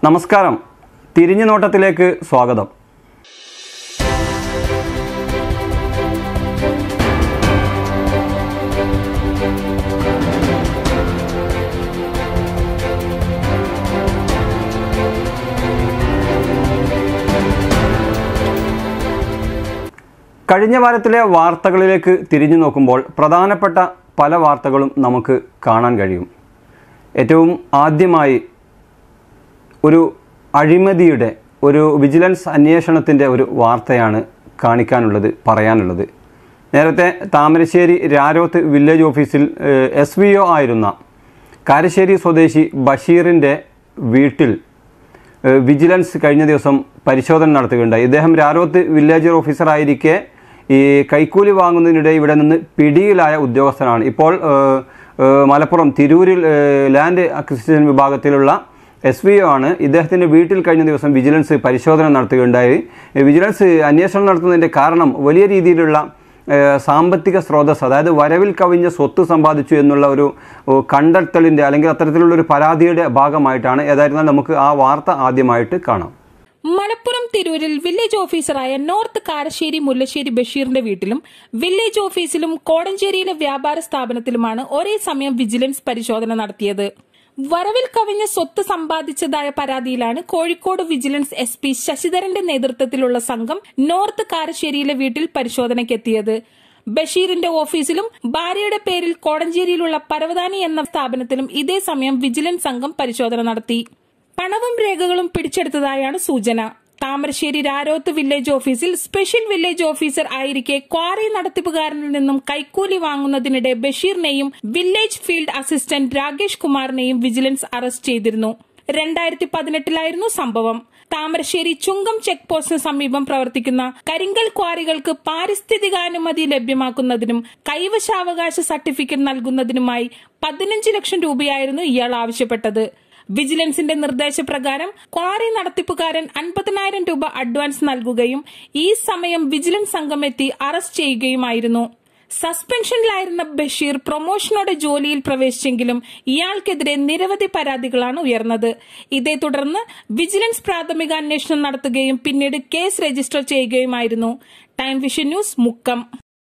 നമസ്കാരം തിരിഞ്ഞു നോട്ടത്തിലേക്ക് സ്വാഗതം കഴിഞ്ഞ വാരത്തിലെ വാർത്തകളിലേക്ക് തിരിഞ്ഞു നോക്കുമ്പോൾ പ്രധാനപ്പെട്ട പല വാർത്തകളും നമുക്ക് കാണാൻ കഴിയും ഏറ്റവും ആദ്യമായി ഒരു അഴിമതിയുടെ ഒരു വിജിലൻസ് അന്വേഷണത്തിൻ്റെ ഒരു വാർത്തയാണ് കാണിക്കാനുള്ളത് പറയാനുള്ളത് നേരത്തെ താമരശ്ശേരി രാരോത്ത് വില്ലേജ് ഓഫീസിൽ എസ് വി ഒ ആയിരുന്ന കാരശ്ശേരി സ്വദേശി ബഷീറിൻ്റെ വീട്ടിൽ ഏഹ് വിജിലൻസ് കഴിഞ്ഞ ദിവസം പരിശോധന നടത്തുകയുണ്ടായി ഇദ്ദേഹം രാരോത്ത് വില്ലേജ് ഓഫീസറായിരിക്കെ ഈ കൈക്കൂലി വാങ്ങുന്നതിനിടെ ഇവിടെ നിന്ന് പിടിയിലായ ഉദ്യോഗസ്ഥനാണ് ഇപ്പോൾ ഏഹ്, ഏഹ്, മലപ്പുറം തിരൂരിൽ ഏഹ്, ലാൻഡ് അക്വിസിഷൻ വിഭാഗത്തിലുള്ള എസ് വി ഒ ആണ് ഇദ്ദേഹത്തിൻ്റെ വീട്ടിൽ കഴിഞ്ഞ ദിവസം വിജിലൻസ് പരിശോധന നടത്തുകയുണ്ടായി ഈ വിജിലൻസ് അന്വേഷണം നടത്തുന്നതിൻ്റെ കാരണം വലിയ രീതിയിലുള്ള ഏഹ് സാമ്പത്തിക സ്രോതസ് അതായത് വരവിൽ കവിഞ്ഞ സ്വത്ത് സമ്പാദിച്ചു എന്നുള്ള ഒരു ഓ, കണ്ടെത്തലിൻ്റെ അല്ലെങ്കിൽ അത്തരത്തിലുള്ള ഒരു പരാതിയുടെ ഭാഗമായിട്ടാണ് ഏതായിരുന്നാൽ നമുക്ക് ആ വാർത്ത ആദ്യമായിട്ട് കാണാം മലപ്പുറം തിരൂരിൽ വില്ലേജ് ഓഫീസറായ നോർത്ത് കാരശ്ശേരി മുല്ലശ്ശേരി ബഷീറിന്റെ വീട്ടിലും വില്ലേജ് ഓഫീസിലും കോടഞ്ചേരിയിലെ വ്യാപാര സ്ഥാപനത്തിലുമാണ് ഒരേ സമയം വിജിലൻസ് പരിശോധന നടത്തിയത് വരവിൽ കവിഞ്ഞ സ്വത്ത് സമ്പാദിച്ചതായ പരാതിയിലാണ് കോഴിക്കോട് വിജിലൻസ് എസ് പി ശശിധരന്റെ നേതൃത്വത്തിലുള്ള സംഘം നോർത്ത് കാരശ്ശേരിയിലെ വീട്ടിൽ പരിശോധനയ്ക്കെത്തിയത് ബഷീറിന്റെ ഓഫീസിലും ഭാര്യയുടെ പേരിൽ കോടഞ്ചേരിയിലുള്ള പരവതാനി എന്ന സ്ഥാപനത്തിലും ഇതേ സമയം വിജിലൻസ് സംഘം പരിശോധന നടത്തി പണവും രേഖകളും പിടിച്ചെടുത്തതായാണ് സൂചന താമരശ്ശേരി രാരോത്ത് വില്ലേജ് ഓഫീസിൽ സ്പെഷ്യൽ വില്ലേജ് ഓഫീസർ ആയിരിക്കെ ക്വാറി നടത്തിപ്പുകാരനിൽ നിന്നും കൈക്കൂലി വാങ്ങുന്നതിനിടെ ബഷീറിനെയും വില്ലേജ് ഫീൽഡ് അസിസ്റ്റന്റ് രാകേഷ് കുമാറിനെയും വിജിലൻസ് അറസ്റ്റ് ചെയ്തിരുന്നു രണ്ടായിരത്തി പതിനെട്ടിലായിരുന്നു സംഭവം താമരശ്ശേരി ചുങ്കം ചെക്ക് പോസ്റ്റിന് സമീപം പ്രവർത്തിക്കുന്ന കരിങ്കൽ ക്വാറികൾക്ക് പാരിസ്ഥിതികാനുമതി ലഭ്യമാക്കുന്നതിനും കൈവശാവകാശ സർട്ടിഫിക്കറ്റ് നൽകുന്നതിനുമായി പതിനഞ്ച് ലക്ഷം രൂപയായിരുന്നു ഇയാൾ ആവശ്യപ്പെട്ടത് വിജിലൻസിന്റെ നിർദ്ദേശപ്രകാരം ക്വാറി നടത്തിപ്പുകാരൻ അൻപതിനായിരം രൂപ അഡ്വാൻസ് നൽകുകയും ഈ സമയം വിജിലൻസ് സംഘം എത്തി അറസ്റ്റ് ചെയ്യുകയുമായിരുന്നു സസ്പെൻഷനിലായിരുന്ന ബഷീർ പ്രൊമോഷനോടെ ജോലിയിൽ പ്രവേശിച്ചെങ്കിലും ഇയാൾക്കെതിരെ നിരവധി പരാതികളാണ് ഉയർന്നത് ഇതേ തുടർന്ന് വിജിലൻസ് പ്രാഥമിക അന്വേഷണം നടത്തുകയും പിന്നീട് കേസ് രജിസ്റ്റർ ചെയ്യുകയുമായിരുന്നു ടൈം വിഷൻ ന്യൂസ് മുക്കം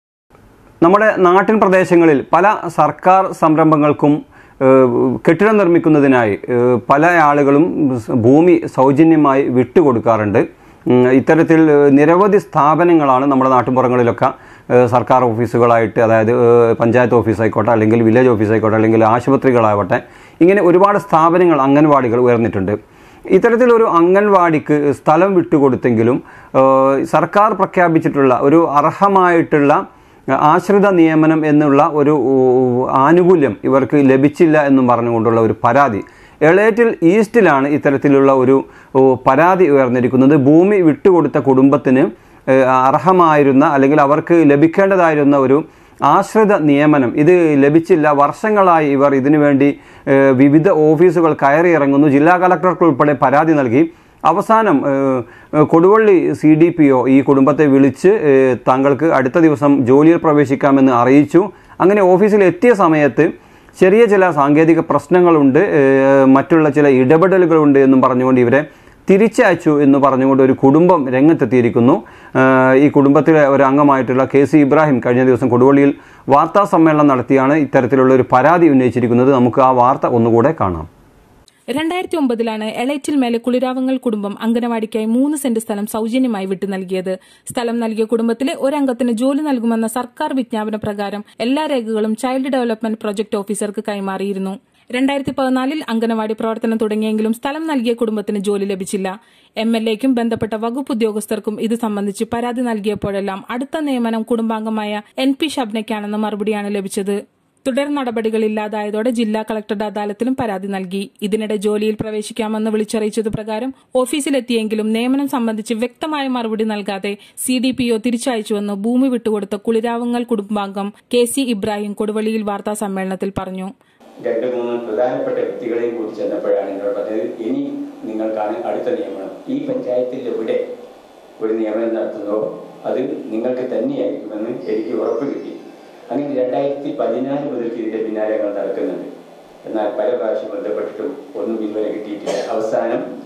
നമ്മുടെ നാട്ടിൻ പ്രദേശങ്ങളിൽ പല സർക്കാർ സംരംഭങ്ങൾക്കും ഏഹ്, കെട്ടിടം നിർമ്മിക്കുന്നതിനായി ഏഹ്, പല ആളുകളും ഭൂമി സൗജന്യമായി വിട്ടുകൊടുക്കാറുണ്ട് ഉം, ഇത്തരത്തിൽ ഏഹ്, നിരവധി സ്ഥാപനങ്ങളാണ് നമ്മുടെ നാട്ടിൻപുറങ്ങളിലൊക്കെ ഏഹ്, സർക്കാർ ഓഫീസുകളായിട്ട് അതായത് ഏഹ്, പഞ്ചായത്ത് ഓഫീസായിക്കോട്ടെ അല്ലെങ്കിൽ വില്ലേജ് ഓഫീസായിക്കോട്ടെ അല്ലെങ്കിൽ ആശുപത്രികളാവട്ടെ ഇങ്ങനെ ഒരുപാട് സ്ഥാപനങ്ങൾ അംഗൻവാടികൾ ഉയർന്നിട്ടുണ്ട് ഇത്തരത്തിലൊരു അംഗൻവാടിക്ക് സ്ഥലം വിട്ടുകൊടുത്തെങ്കിലും ഏഹ്, സർക്കാർ പ്രഖ്യാപിച്ചിട്ടുള്ള ഒരു അർഹമായിട്ടുള്ള ആശ്രിത നിയമനം എന്നുള്ള ഒരു ഊ, ആനുകൂല്യം ഇവർക്ക് ലഭിച്ചില്ല എന്നും പറഞ്ഞുകൊണ്ടുള്ള ഒരു പരാതി എളേറ്റിൽ ഈസ്റ്റിലാണ് ഇത്തരത്തിലുള്ള ഒരു ഊ, പരാതി ഉയർന്നിരിക്കുന്നത് ഭൂമി വിട്ടുകൊടുത്ത കുടുംബത്തിന് ഏഹ്, അർഹമായിരുന്ന അല്ലെങ്കിൽ അവർക്ക് ലഭിക്കേണ്ടതായിരുന്ന ഒരു ആശ്രിത നിയമനം ഇത് ലഭിച്ചില്ല വർഷങ്ങളായി ഇവർ ഇതിനു വേണ്ടി ഏഹ്, വിവിധ ഓഫീസുകൾ കയറി ഇറങ്ങുന്നു ജില്ലാ കളക്ടർക്ക് ഉൾപ്പെടെ പരാതി നൽകി അവസാനം ഏഹ്, ഏഹ്, Koduvally C D P O ഈ കുടുംബത്തെ വിളിച്ച് ഏഹ്, താങ്കൾക്ക് അടുത്ത ദിവസം ജോലിയിൽ പ്രവേശിക്കാമെന്ന് അറിയിച്ചു അങ്ങനെ ഓഫീസിൽ എത്തിയ സമയത്ത് ചെറിയ ചില സാങ്കേതിക പ്രശ്നങ്ങളുണ്ട് ഏഹ്, മറ്റുള്ള ചില ഇടപെടലുകളുണ്ട് എന്നും പറഞ്ഞുകൊണ്ട് ഇവരെ തിരിച്ചയച്ചു എന്ന് പറഞ്ഞുകൊണ്ട് ഒരു കുടുംബം രംഗത്തെത്തിയിരിക്കുന്നു ഏഹ്, ഈ കുടുംബത്തിലെ ഒരു അംഗമായിട്ടുള്ള കെ സി ഇബ്രാഹിം കഴിഞ്ഞ ദിവസം കൊടുവള്ളിയിൽ വാർത്താ സമ്മേളനം നടത്തിയാണ് ഇത്തരത്തിലുള്ള ഒരു പരാതി ഉന്നയിച്ചിരിക്കുന്നത് നമുക്ക് ആ വാർത്ത ഒന്നുകൂടെ കാണാം രണ്ടായിരത്തി ഒമ്പതിലാണ് എളേറ്റിൽ മേലെ കുളിരാവങ്ങൾ കുടുംബം അംഗനവാടിക്കായി മൂന്ന് സെന്റ് സ്ഥലം സൗജന്യമായി വിട്ടു നൽകിയത് സ്ഥലം നൽകിയ കുടുംബത്തിലെ ഒരംഗത്തിന് ജോലി നൽകുമെന്ന സർക്കാർ വിജ്ഞാപന പ്രകാരം എല്ലാ രേഖകളും ചൈൽഡ് ഡെവലപ്മെന്റ് പ്രൊജക്ട് ഓഫീസർക്ക് കൈമാറിയിരുന്നു രണ്ടായിരത്തി പതിനാലിൽ അംഗനവാടി പ്രവർത്തനം തുടങ്ങിയെങ്കിലും സ്ഥലം നൽകിയ കുടുംബത്തിന് ജോലി ലഭിച്ചില്ല എം എൽ എക്കും ബന്ധപ്പെട്ട വകുപ്പ് ഉദ്യോഗസ്ഥർക്കും ഇത് സംബന്ധിച്ച് പരാതി നൽകിയപ്പോഴെല്ലാം അടുത്ത നിയമനം കുടുംബാംഗമായ എൻ പി ഷബ്നയ്ക്കാണെന്ന മറുപടിയാണ് ലഭിച്ചത് തുടർ നടപടികളില്ലാതായതോടെ ജില്ലാ കളക്ടറുടെ അദാലത്തിലും പരാതി നൽകി ഇതിനിടെ ജോലിയിൽ പ്രവേശിക്കാമെന്ന് വിളിച്ചറിയിച്ചത് പ്രകാരം ഓഫീസിലെത്തിയെങ്കിലും നിയമനം സംബന്ധിച്ച് വ്യക്തമായ മറുപടി നൽകാതെ സി ഡി പി ഒ തിരിച്ചയച്ചുവെന്ന് ഭൂമി വിട്ടുകൊടുത്ത കുളിരാവങ്ങൽ കുടുംബാംഗം കെ സി ഇബ്രാഹിം കൊടുവള്ളിയിൽ വാർത്താ സമ്മേളനത്തിൽ പറഞ്ഞു രണ്ട് മൂന്ന് പ്രധാനപ്പെട്ട വ്യക്തികളെയും കൂടി ചെന്നപ്പോഴാണ് എന്നോട് പറഞ്ഞത് ഇനി നിങ്ങൾക്കാണ് അടുത്ത നിയമനം ഈ പഞ്ചായത്തിൽ എവിടെ ഒരു നിയമനം നടത്തുന്നോ അത് നിങ്ങൾക്ക് തന്നെയായിരിക്കുമെന്ന് എനിക്ക് ഉറപ്പ് കിട്ടി അങ്ങനെ രണ്ടായിരത്തി പതിനാല് മുതൽക്ക് ഇതിന്റെ പിന്നാലെ ഞങ്ങൾ നടക്കുന്നുണ്ട് എന്നാൽ പല പ്രാവശ്യം ബന്ധപ്പെട്ടിട്ടും ഒന്നും ഇതുവരെ കിട്ടിയിട്ടില്ല അവസാനം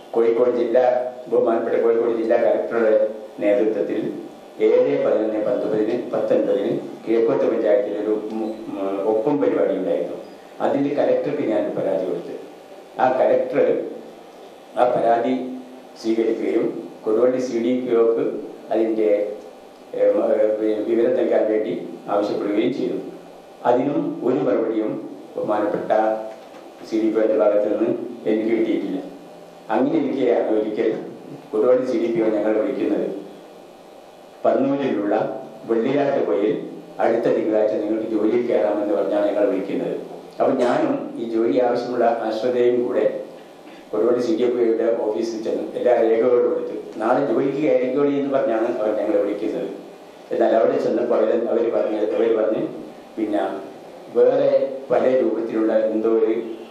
കോഴിക്കോട് ജില്ലാ ബഹുമാനപ്പെട്ട കോഴിക്കോട് ജില്ലാ കലക്ടറുടെ നേതൃത്വത്തിൽ ഏഴ് പതിനൊന്ന് പത്തൊമ്പതിന് പത്തൊൻപതിന് കിഴക്കോട്ട് പഞ്ചായത്തിൽ ഒരു മു- മ- ഒപ്പം പരിപാടി ഉണ്ടായിരുന്നു അതിൽ കലക്ടർക്ക് ഞാൻ പരാതി കൊടുത്തു ആ കലക്ടർ ആ പരാതി സ്വീകരിക്കുകയും കൊടുവള്ളി സി ഡി പി ഒക്ക് അതിൻ്റെ ഏഹ്, മ- ഏഹ്, വിവരം നൽകാൻ വേണ്ടി ആവശ്യപ്പെടുകയും ചെയ്തു അതിനും ഒരു മറുപടിയും ബഹുമാനപ്പെട്ട സി ഡി പി ഒന്റെ ഭാഗത്ത് നിന്ന് എനിക്ക് കിട്ടിയിട്ടില്ല അങ്ങനെ ഇരിക്കെയാണ് ഒരിക്കൽ Koduvally C D P O ഞങ്ങൾ വിളിക്കുന്നത് പന്നൂരിലുള്ള വെള്ളിയാട്ടുപൊയിൽ അടുത്ത തിങ്കളാഴ്ച നിങ്ങൾക്ക് ജോലിയിൽ കയറാമെന്ന് പറഞ്ഞാണ് ഞങ്ങൾ വിളിക്കുന്നത് അപ്പൊ ഞാനും ഈ ജോലി ആവശ്യമുള്ള ആശ്രതയും കൂടെ കൊടുവള്ളി സി ഡി എഫ് ഐയുടെ ഓഫീസിൽ ചെന്ന് എല്ലാ രേഖകളും എടുത്ത് നാളെ ജോലിക്ക് കയറിക്കോളി എന്ന് പറഞ്ഞാണ് അവർ ഞങ്ങളെ വിളിക്കുന്നത് എന്നാൽ അവിടെ ചെന്നപ്പോൾ അവർ അവർ പറഞ്ഞത് അവർ പറഞ്ഞ് പിന്നെ വേറെ പല രൂപത്തിലുള്ള എന്തോ ഒരു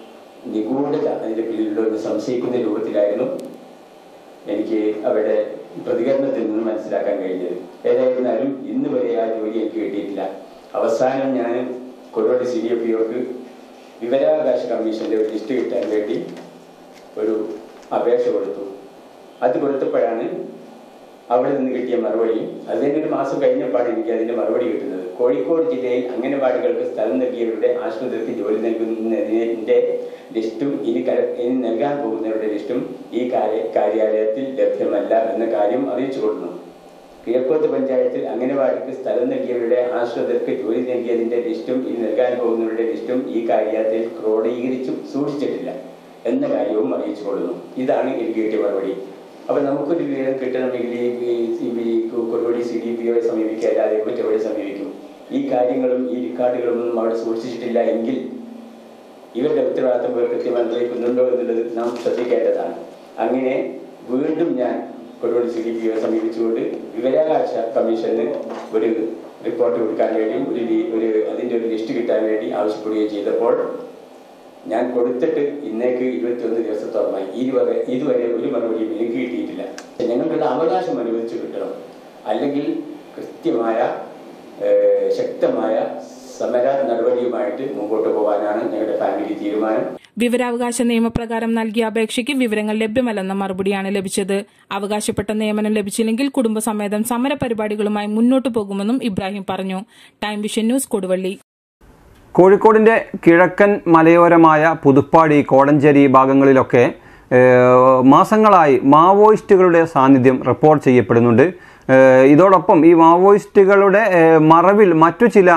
നിഗൂഢത അതിന്റെ പിന്നിലുള്ള എന്ന് സംശയിക്കുന്ന രൂപത്തിലായിരുന്നു എനിക്ക് അവരുടെ പ്രതികരണത്തിൽ നിന്ന് മനസ്സിലാക്കാൻ കഴിഞ്ഞത് ഏതായിരുന്നാലും ഇന്ന് വരെ ആ ജോലി എനിക്ക് കിട്ടിയിട്ടില്ല അവസാനം ഞാൻ കൊടുവള്ളി സി ഡി എഫ് ഇഒക്ക് വിവരാവകാശ കമ്മീഷന്റെ ഒരു ലിസ്റ്റ് കിട്ടാൻ വേണ്ടി ഒരു അപേക്ഷ കൊടുത്തു അത് കൊടുത്തപ്പോഴാണ് അവിടെ നിന്ന് കിട്ടിയ മറുപടി അത് തന്നെ ഒരു മാസം കഴിഞ്ഞപ്പോഴാണ് എനിക്ക് അതിന്റെ മറുപടി കിട്ടുന്നത് കോഴിക്കോട് ജില്ലയിൽ അംഗനവാടികൾക്ക് സ്ഥലം നൽകിയവരുടെ ആശുപത്രിക്ക് ജോലി നൽകുന്നതിന്റെ ലിസ്റ്റും ഇനി കര- ഇനി നൽകാൻ പോകുന്നവരുടെ ലിസ്റ്റും ഈ കാര്യ കാര്യാലയത്തിൽ ലഭ്യമല്ല എന്ന കാര്യം അറിയിച്ചു കൊടുക്കുന്നു കിഴക്കോത്ത് പഞ്ചായത്തിൽ അംഗനവാടിക്ക് സ്ഥലം നൽകിയവരുടെ ആശ്രിതർക്ക് ജോലി നൽകിയതിന്റെ ലിസ്റ്റും ഇനി നൽകാൻ പോകുന്നവരുടെ ലിസ്റ്റും ഈ കാര്യത്തിൽ ക്രോഡീകരിച്ചും സൂക്ഷിച്ചിട്ടില്ല എന്ന കാര്യവും അറിയിച്ചു കൊടുക്കുന്നു ഇതാണ് എനിക്ക് കിട്ടിയ മറുപടി അപ്പൊ നമുക്കൊരു വിവരം കിട്ടണമെങ്കിൽ ഈ ഈ- ഈ കൊടുവടി സി ഡി പി ഒയെ സമീപിക്കുക അല്ലാതെ മറ്റെവിടെ സമീപിക്കും ഈ കാര്യങ്ങളും ഈ റിക്കാർഡുകളും ഒന്നും അവിടെ സൂക്ഷിച്ചിട്ടില്ല എങ്കിൽ ഇവരുടെ ഉത്തരവാദിത്തം ഇവർ കൃത്യമായി നിർവഹിക്കുന്നുണ്ടോ എന്നുള്ളത് നാം ശ്രദ്ധിക്കേണ്ടതാണ് അങ്ങനെ വീണ്ടും ഞാൻ കൊടുവള്ളി സി ഡി പി ഒയെ സമീപിച്ചുകൊണ്ട് വിവരാവകാശ കമ്മീഷന് ഒരു റിപ്പോർട്ട് കൊടുക്കാൻ വേണ്ടിയും ഒരു ലി- ഒരു അതിന്റെ ഒരു ലിസ്റ്റ് കിട്ടാൻ വേണ്ടി ആവശ്യപ്പെടുകയും ചെയ്തപ്പോൾ ഞാൻ കൊടുത്തിട്ട് ഇന്നേക്ക് ഇരുപത്തിയൊന്ന് ദിവസത്തോളമായി ഇതുവരെ ഇതുവരെ ഒരു മറുപടിയും എനിക്ക് കിട്ടിയിട്ടില്ല ഞങ്ങൾക്കുള്ള അവകാശം അനുവദിച്ചു കിട്ടണം അല്ലെങ്കിൽ കൃത്യമായ ഏഹ്, ശക്തമായ സമര നടപടിയുമായിട്ട് മുമ്പോട്ട് പോകാനാണ് ഞങ്ങളുടെ ഫാമിലി തീരുമാനം വിവരാവകാശ നിയമപ്രകാരം നൽകിയ അപേക്ഷയ്ക്ക് വിവരങ്ങൾ ലഭ്യമല്ലെന്ന മറുപടിയാണ് ലഭിച്ചത് അവകാശപ്പെട്ട നിയമനം ലഭിച്ചില്ലെങ്കിൽ കുടുംബസമേതം സമര പരിപാടികളുമായി മുന്നോട്ടു പോകുമെന്നും ഇബ്രാഹിം പറഞ്ഞു ടൈം വിഷൻ ന്യൂസ് കൊടുവള്ളി കോഴിക്കോടിൻ്റെ കിഴക്കൻ മലയോരമായ പുതുപ്പാടി കോടഞ്ചേരി ഭാഗങ്ങളിലൊക്കെ ഏഹ്, മാസങ്ങളായി മാവോയിസ്റ്റുകളുടെ സാന്നിധ്യം റിപ്പോർട്ട് ചെയ്യപ്പെടുന്നുണ്ട് ഏഹ്, ഇതോടൊപ്പം ഈ മാവോയിസ്റ്റുകളുടെ ഏഹ്, മറവിൽ മറ്റു ചില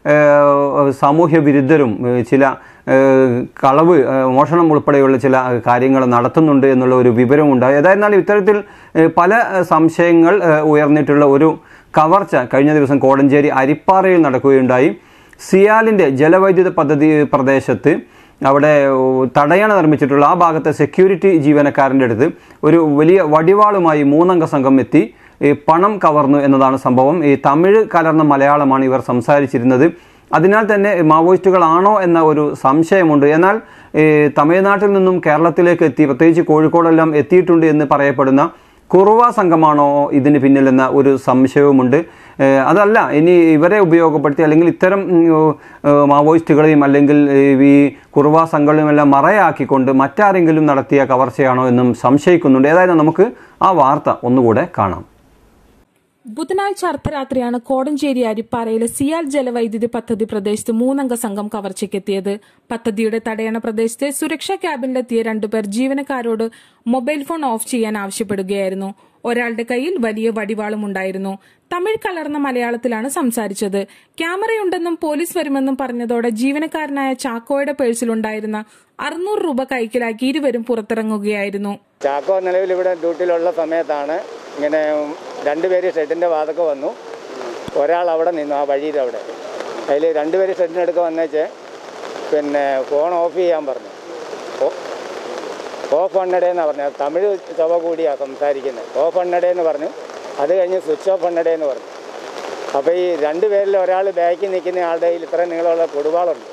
ഏഹ്, സാമൂഹ്യ വിരുദ്ധരും ഏഹ്, ചില ഏഹ്, കളവ് ഏഹ്, മോഷണം ഉൾപ്പെടെയുള്ള ചില കാര്യങ്ങൾ നടത്തുന്നുണ്ട് എന്നുള്ള ഒരു വിവരമുണ്ട് ഏതായിരുന്നാലും ഇത്തരത്തിൽ ഏഹ്, പല ഏഹ്, സംശയങ്ങൾ ഏഹ്, ഉയർന്നിട്ടുള്ള ഒരു കവർച്ച കഴിഞ്ഞ ദിവസം കോടഞ്ചേരി അരിപ്പാറയിൽ നടക്കുകയുണ്ടായി സിയാലിൻ്റെ ജലവൈദ്യുത പദ്ധതി പ്രദേശത്ത് അവിടെ ഓ, തടയണ നിർമ്മിച്ചിട്ടുള്ള ആ ഭാഗത്തെ സെക്യൂരിറ്റി ജീവനക്കാരൻ്റെ അടുത്ത് ഒരു വലിയ വടിവാളുമായി മൂന്നംഗ സംഘം എത്തി ഈ പണം കവർന്നു എന്നതാണ് സംഭവം ഈ തമിഴ് കലർന്ന മലയാളമാണ് ഇവർ സംസാരിച്ചിരുന്നത് അതിനാൽ തന്നെ മാവോയിസ്റ്റുകളാണോ എന്ന ഒരു സംശയമുണ്ട് എന്നാൽ ഈ തമിഴ്നാട്ടിൽ നിന്നും കേരളത്തിലേക്ക് എത്തി പ്രത്യേകിച്ച് കോഴിക്കോടെല്ലാം എത്തിയിട്ടുണ്ട് എന്ന് പറയപ്പെടുന്ന കുറുവ സംഘമാണോ ഇതിന് പിന്നിലെന്ന ഒരു സംശയവുമുണ്ട് ഏഹ് അതല്ല ഇനി ഇവരെ ഉപയോഗപ്പെടുത്തി അല്ലെങ്കിൽ ഇത്തരം ഉം, ഏഹ് മാവോയിസ്റ്റുകളെയും അല്ലെങ്കിൽ ഏഹ് ഈ കുറുവ സംഘങ്ങളെയും എല്ലാം മറയാക്കിക്കൊണ്ട് മറ്റാരെങ്കിലും നടത്തിയ കവർച്ചയാണോ എന്നും സംശയിക്കുന്നുണ്ട് ഏതായാലും നമുക്ക് ആ വാർത്ത ഒന്നുകൂടെ കാണാം ബുധനാഴ്ച അർദ്ധരാത്രിയാണ് കോടഞ്ചേരി അരിപ്പാറയിലെ സിയാൽ ജലവൈദ്യുതി പദ്ധതി പ്രദേശത്ത് മൂന്നംഗ സംഘം കവർച്ചയ്ക്കെത്തിയത് പദ്ധതിയുടെ തടയണ പ്രദേശത്തെ സുരക്ഷാ ക്യാബിനിലെത്തിയ രണ്ടുപേർ ജീവനക്കാരോട് മൊബൈൽ ഫോൺ ഓഫ് ചെയ്യാൻ ആവശ്യപ്പെടുകയായിരുന്നു ഒരാളുടെ കയ്യിൽ വലിയ വടിവാളും ഉണ്ടായിരുന്നു തമിഴ് കലർന്ന മലയാളത്തിലാണ് സംസാരിച്ചത് ക്യാമറയുണ്ടെന്നും പോലീസ് വരുമെന്നും പറഞ്ഞതോടെ ജീവനക്കാരനായ ചാക്കോയുടെ പേഴ്സിലുണ്ടായിരുന്ന അറുന്നൂറ് രൂപ കൈക്കലാക്കി ഇരുവരും പുറത്തിറങ്ങുകയായിരുന്നു ചാക്കോ നിലവിൽ ഇവിടെ ഡ്യൂട്ടിയിലുള്ള സമയത്താണ് ഇങ്ങനെ രണ്ടുപേര് ഷെഡിൻ്റെ വാതൊക്കെ വന്നു ഒരാൾ അവിടെ നിന്നു ആ വഴിയിൽ അവിടെ അതിൽ രണ്ടുപേര് ഷെഡിനടുക്ക വന്നേച്ച് പിന്നെ ഫോൺ ഓഫ് ചെയ്യാൻ പറഞ്ഞു ഓ- ഓഫ് എണ്ണടേന്നാണ് പറഞ്ഞത് തമിഴ് ചൊവ കൂടിയാണ് സംസാരിക്കുന്നത് ഓഫ് എണ്ണടേന്ന് പറഞ്ഞു അത് കഴിഞ്ഞ് സ്വിച്ച് ഓഫ് എണ്ണടേന്ന് പറഞ്ഞു അപ്പോൾ ഈ രണ്ടുപേരിൽ ഒരാൾ ബാക്കിൽ നിൽക്കുന്ന ആളുടെ കയ്യിൽ ഇത്ര നീളമുള്ള കൊടുവാളുണ്ട്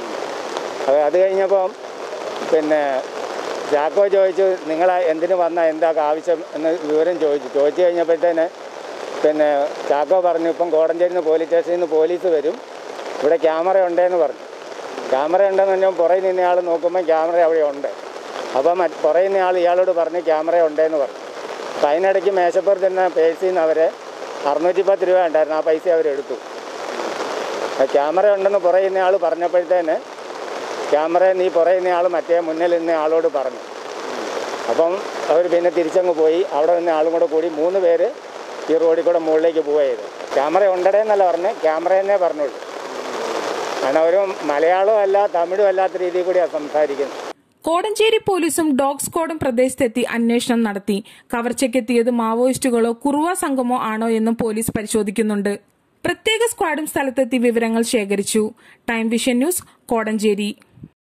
അത് അത് കഴിഞ്ഞപ്പം പിന്നെ ജാക്കോ ചോദിച്ചു നിങ്ങൾ എന്തിനു വന്ന എന്താ ആവശ്യം എന്ന് വിവരം ചോദിച്ചു ചോദിച്ചു കഴിഞ്ഞപ്പോഴത്തേന് പിന്നെ ചാക്കോ പറഞ്ഞു ഇപ്പം കോടഞ്ചേരി നിന്ന് പോലീസ് സ്റ്റേഷനിൽ നിന്ന് പോലീസ് വരും ഇവിടെ ക്യാമറ ഉണ്ടേന്ന് പറഞ്ഞു ക്യാമറ ഉണ്ടെന്ന് പറഞ്ഞാൽ പുറകിൽ നിന്ന ആൾ നോക്കുമ്പോൾ ക്യാമറ അവിടെ ഉണ്ട് അപ്പോൾ മറ്റ് കുറയുന്ന ആൾ ഇയാളോട് പറഞ്ഞ് ക്യാമറ ഉണ്ടേന്ന് പറഞ്ഞു അപ്പം അതിനിടയ്ക്ക് മേശപ്പുറത്ത് തന്നെ പേഴ്സിൽ നിന്ന് അവരെ അറുന്നൂറ്റി പത്ത് രൂപ ഉണ്ടായിരുന്നു ആ പൈസ അവരെടുത്തു ആ ക്യാമറ ഉണ്ടെന്ന് പറയുന്ന ആൾ പറഞ്ഞപ്പോഴത്തേന് ക്യാമറ നീ പറയുന്ന ആൾ മറ്റേ മുന്നിൽ നിന്ന ആളോട് പറഞ്ഞു അപ്പം അവർ പിന്നെ തിരിച്ചങ്ങ് പോയി അവിടെ നിന്ന് ആളും കൂടെ കൂടി മൂന്ന് പേര് ഈ റോഡിൽ കൂടെ മുകളിലേക്ക് പോയത് ക്യാമറ ഉണ്ടടേ എന്നല്ല പറഞ്ഞ് ക്യാമറ എന്നേ പറഞ്ഞുള്ളൂ കാരണം അവർ മലയാളവും അല്ല തമിഴും അല്ലാത്ത രീതിയിൽ കൂടിയാണ് സംസാരിക്കുന്നത് കോടഞ്ചേരി പോലീസും ഡോഗ് സ്ക്വാഡും പ്രദേശത്തെത്തി അന്വേഷണം നടത്തി കവർച്ചയ്ക്കെത്തിയത് മാവോയിസ്റ്റുകളോ കുറുവ സംഘമോ ആണോ എന്നും പോലീസ് പരിശോധിക്കുന്നുണ്ട് പ്രത്യേക സ്ക്വാഡും സ്ഥലത്തെത്തി വിവരങ്ങൾ ശേഖരിച്ചു ടൈം വിഷൻ ന്യൂസ് കോടഞ്ചേരി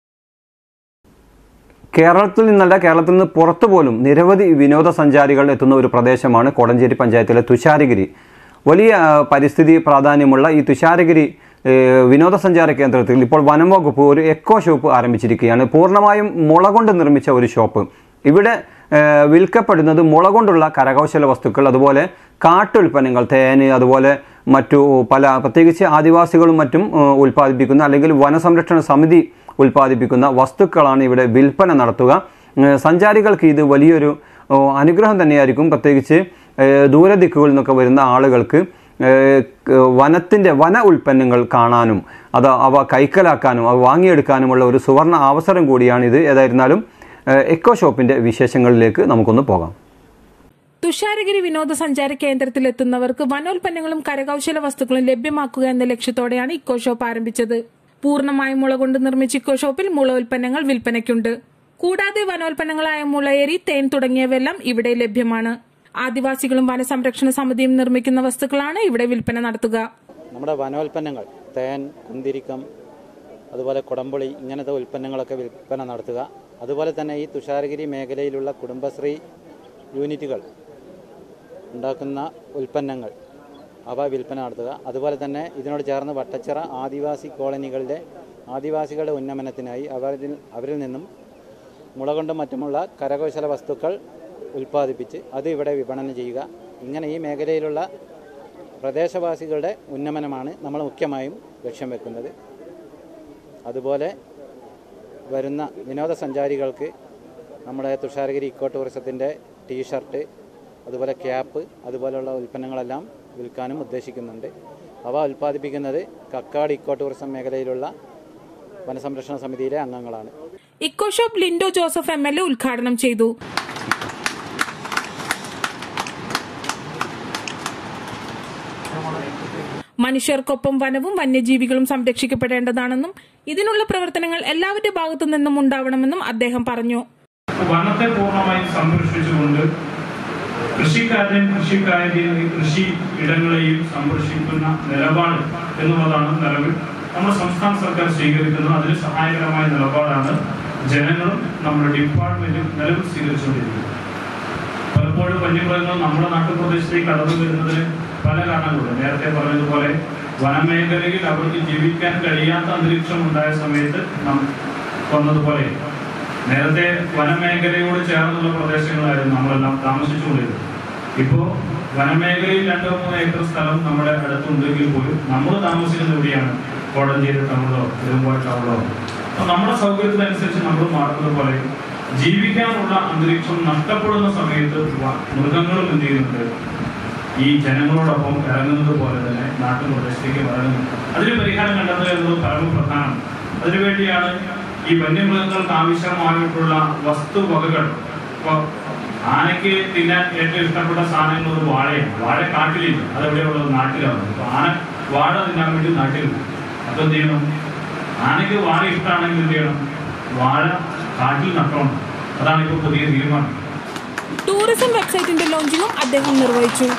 കേരളത്തിൽ നിന്നല്ല കേരളത്തിൽ നിന്ന് പുറത്തു പോലും നിരവധി വിനോദസഞ്ചാരികൾ എത്തുന്ന ഒരു പ്രദേശമാണ് കോടഞ്ചേരി പഞ്ചായത്തിലെ തുഷാരഗിരി വലിയ ആ, പരിസ്ഥിതി പ്രാധാന്യമുള്ള ഈ തുഷാരഗിരി ഏ, വിനോദസഞ്ചാര കേന്ദ്രത്തിൽ ഇപ്പോൾ വനം വകുപ്പ് ഒരു എക്കോ ഷോപ്പ് ആരംഭിച്ചിരിക്കുകയാണ് പൂർണ്ണമായും മുള കൊണ്ട് നിർമ്മിച്ച ഒരു ഷോപ്പ് ഇവിടെ ഏ, വിൽക്കപ്പെടുന്നത് മുള കൊണ്ടുള്ള കരകൗശല വസ്തുക്കൾ അതുപോലെ കാട്ടുൽപ്പന്നങ്ങൾ തേന് അതുപോലെ മറ്റു പല പ്രത്യേകിച്ച് ആദിവാസികളും മറ്റും ഏ, ഉൽപ്പാദിപ്പിക്കുന്ന അല്ലെങ്കിൽ വനസംരക്ഷണ സമിതി ഉൽപ്പാദിപ്പിക്കുന്ന വസ്തുക്കളാണ് ഇവിടെ വിൽപ്പന നടത്തുക ഏ, സഞ്ചാരികൾക്ക് ഇത് വലിയൊരു ഓ, അനുഗ്രഹം തന്നെയായിരിക്കും പ്രത്യേകിച്ച് ഏ, ദൂരദിക്കുകളിൽ നിന്നൊക്കെ വരുന്ന ആളുകൾക്ക് ഏ, ക- വനത്തിൻ്റെ വന ഉൽപ്പന്നങ്ങൾ കാണാനും അത് അവ കൈക്കലാക്കാനും അവ വാങ്ങിയെടുക്കാനുമുള്ള ഒരു സുവർണ അവസരം കൂടിയാണിത് ഏതായിരുന്നാലും ഏ, എക്കോ ഷോപ്പിൻ്റെ വിശേഷങ്ങളിലേക്ക് നമുക്കൊന്ന് പോകാം തുഷാരഗിരി വിനോദസഞ്ചാര കേന്ദ്രത്തിൽ എത്തുന്നവർക്ക് വനോൽപ്പന്നങ്ങളും കരകൗശല വസ്തുക്കളും ലഭ്യമാക്കുക എന്ന ലക്ഷ്യത്തോടെയാണ് ഇക്കോ ഷോപ്പ് ആരംഭിച്ചത് പൂർണ്ണമായും മുള കൊണ്ട് നിർമ്മിച്ച ഇക്കോ ഷോപ്പിൽ മുള ഉൽപ്പന്നങ്ങൾ വിൽപ്പനയ്ക്കുണ്ട് കൂടാതെ വനോൽപ്പന്നങ്ങളായ മുളയരി തേൻ തുടങ്ങിയവയെല്ലാം ഇവിടെ ലഭ്യമാണ് ആദിവാസികളും വനസംരക്ഷണ സമിതിയും നിർമ്മിക്കുന്ന വസ്തുക്കളാണ് ഇവിടെ വിൽപ്പന നടത്തുക നമ്മുടെ വനോൽപ്പന്നങ്ങൾ തേൻ കുന്തിരിക്കം അതുപോലെ കുടംപുളി ഇങ്ങനത്തെ ഉൽപ്പന്നങ്ങളൊക്കെ വിൽപ്പന നടത്തുക അതുപോലെ തന്നെ ഈ തുഷാരഗിരി മേഖലയിലുള്ള കുടുംബശ്രീ യൂണിറ്റുകൾ ഉണ്ടാക്കുന്ന ഉൽപ്പന്നങ്ങൾ അവ വിൽപ്പന നടത്തുക അതുപോലെ തന്നെ ഇതിനോട് ചേർന്ന് വട്ടച്ചിറ ആദിവാസി കോളനികളിലെ ആദിവാസികളുടെ ഉന്നമനത്തിനായി അവരിൽ അവരിൽ നിന്നും മുള കൊണ്ടും മറ്റുമുള്ള കരകൗശല വസ്തുക്കൾ ഉൽപ്പാദിപ്പിച്ച് അത് ഇവിടെ വിപണനം ചെയ്യുക ഇങ്ങനെ ഈ മേഖലയിലുള്ള പ്രദേശവാസികളുടെ ഉന്നമനമാണ് നമ്മൾ മുഖ്യമായും ലക്ഷ്യം വെക്കുന്നത് അതുപോലെ വരുന്ന വിനോദസഞ്ചാരികൾക്ക് നമ്മുടെ തുഷാരഗിരി ഇക്കോ ടൂറിസത്തിൻ്റെ ടീഷർട്ട് അതുപോലെ ക്യാപ്പ് അതുപോലെയുള്ള ഉൽപ്പന്നങ്ങളെല്ലാം വിൽക്കാനും ഉദ്ദേശിക്കുന്നുണ്ട് അവ ഉൽപ്പാദിപ്പിക്കുന്നത് കക്കാട് ഇക്കോ ടൂറിസം മേഖലയിലുള്ള വനസംരക്ഷണ സമിതിയിലെ അംഗങ്ങളാണ് eco shop Lindo Joseph M L A ഉദ്ഘാടനം ചെയ്തു മനുഷ്യർക്കൊപ്പം വനവും വന്യജീവികളും സംരക്ഷിക്കപ്പെടേണ്ടതാണെന്നും ഇതിനുള്ള പ്രവർത്തനങ്ങൾ എല്ലാവരുടെ ഭാഗത്തു നിന്നും ഉണ്ടാവണമെന്നും അദ്ദേഹം പറഞ്ഞു വനത്തെ പൂർണ്ണമായും സംരക്ഷിച്ചുകൊണ്ട് കൃഷിക്കാരനെയും കൃഷിക്കാരെയും കൃഷി ഇടങ്ങളെയും സംരക്ഷിക്കുന്ന നിലപാട് എന്നുള്ളതാണ് നിലവിൽ നമ്മുടെ സംസ്ഥാന സർക്കാർ സ്വീകരിക്കുന്നത് അതിന് സഹായകരമായ നിലപാടാണ് ജനങ്ങളും നമ്മുടെ ഡിപ്പാർട്ട്മെന്റും നിലവിൽ സ്വീകരിച്ചുകൊണ്ടിരിക്കുന്നത് പലപ്പോഴും വന്യമൃഗങ്ങൾ നമ്മുടെ നാട്ടുപ്രദേശത്തേക്ക് കടന്നു വരുന്നതിന് പല കാരണങ്ങളുണ്ട് നേരത്തെ പറഞ്ഞതുപോലെ വനമേഖലയിൽ അവർക്ക് ജീവിക്കാൻ കഴിയാത്ത അന്തരീക്ഷം ഉണ്ടായ സമയത്ത് നാം വന്നതുപോലെ നേരത്തെ വനമേഖലയോട് ചേർന്നുള്ള പ്രദേശങ്ങളായിരുന്നു നമ്മളെല്ലാം താമസിച്ചുകൊണ്ടിരുന്നത് ഇപ്പോൾ വനമേഖലയിൽ രണ്ടോ മൂന്നോ ഏക്കർ സ്ഥലം നമ്മുടെ അടുത്തുണ്ടെങ്കിൽ പോലും നമ്മൾ താമസിക്കുന്ന എവിടെയാണ് കോടഞ്ചേരി ടൗണിലോ പെരുമ്പാട് ടൗണിലോ അപ്പോൾ നമ്മുടെ സൗകര്യത്തിനനുസരിച്ച് നമ്മൾ മാറുന്നത് പോലെ ജീവിക്കാനുള്ള അന്തരീക്ഷം നഷ്ടപ്പെടുന്ന സമയത്ത് വ- മൃഗങ്ങളും എന്ത് ചെയ്യുന്നുണ്ട് ഈ ജനങ്ങളോടൊപ്പം ഇറങ്ങുന്നത് പോലെ തന്നെ നാട്ടുപ്രദേശത്തേക്ക് ഇറങ്ങുന്നു അതിന് പരിഹാരം കണ്ടെത്തുക എന്നത് പരമപ്രധാനം അതിനുവേണ്ടിയാണ് ഈ വന്യമൃഗങ്ങൾക്ക് ആവശ്യമായിട്ടുള്ള വസ്തുവകകൾ ഇപ്പൊ ആനയ്ക്ക് തിന്നാൻ ഏറ്റവും ഇഷ്ടപ്പെട്ട സാധനങ്ങൾ ഒരു വാഴയാണ് വാഴ കാട്ടിലില്ല അതെവിടെയുള്ളത് നാട്ടിലാണ് അപ്പൊ ആന വാഴ തിന്നാൻ വേണ്ടി നാട്ടിലുണ്ട് അപ്പൊ എന്ത് ചെയ്യണം ആനയ്ക്ക് വാഴ ഇഷ്ടമാണെങ്കിൽ എന്ത് ചെയ്യണം വാഴ കാട്ടിൽ നട്ടോണം അതാണ് ഇപ്പോൾ പുതിയ തീരുമാനം ടൂറിസം വെബ്സൈറ്റിന്റെ ലോഞ്ചിങ്ങും അദ്ദേഹം നിർവഹിച്ചു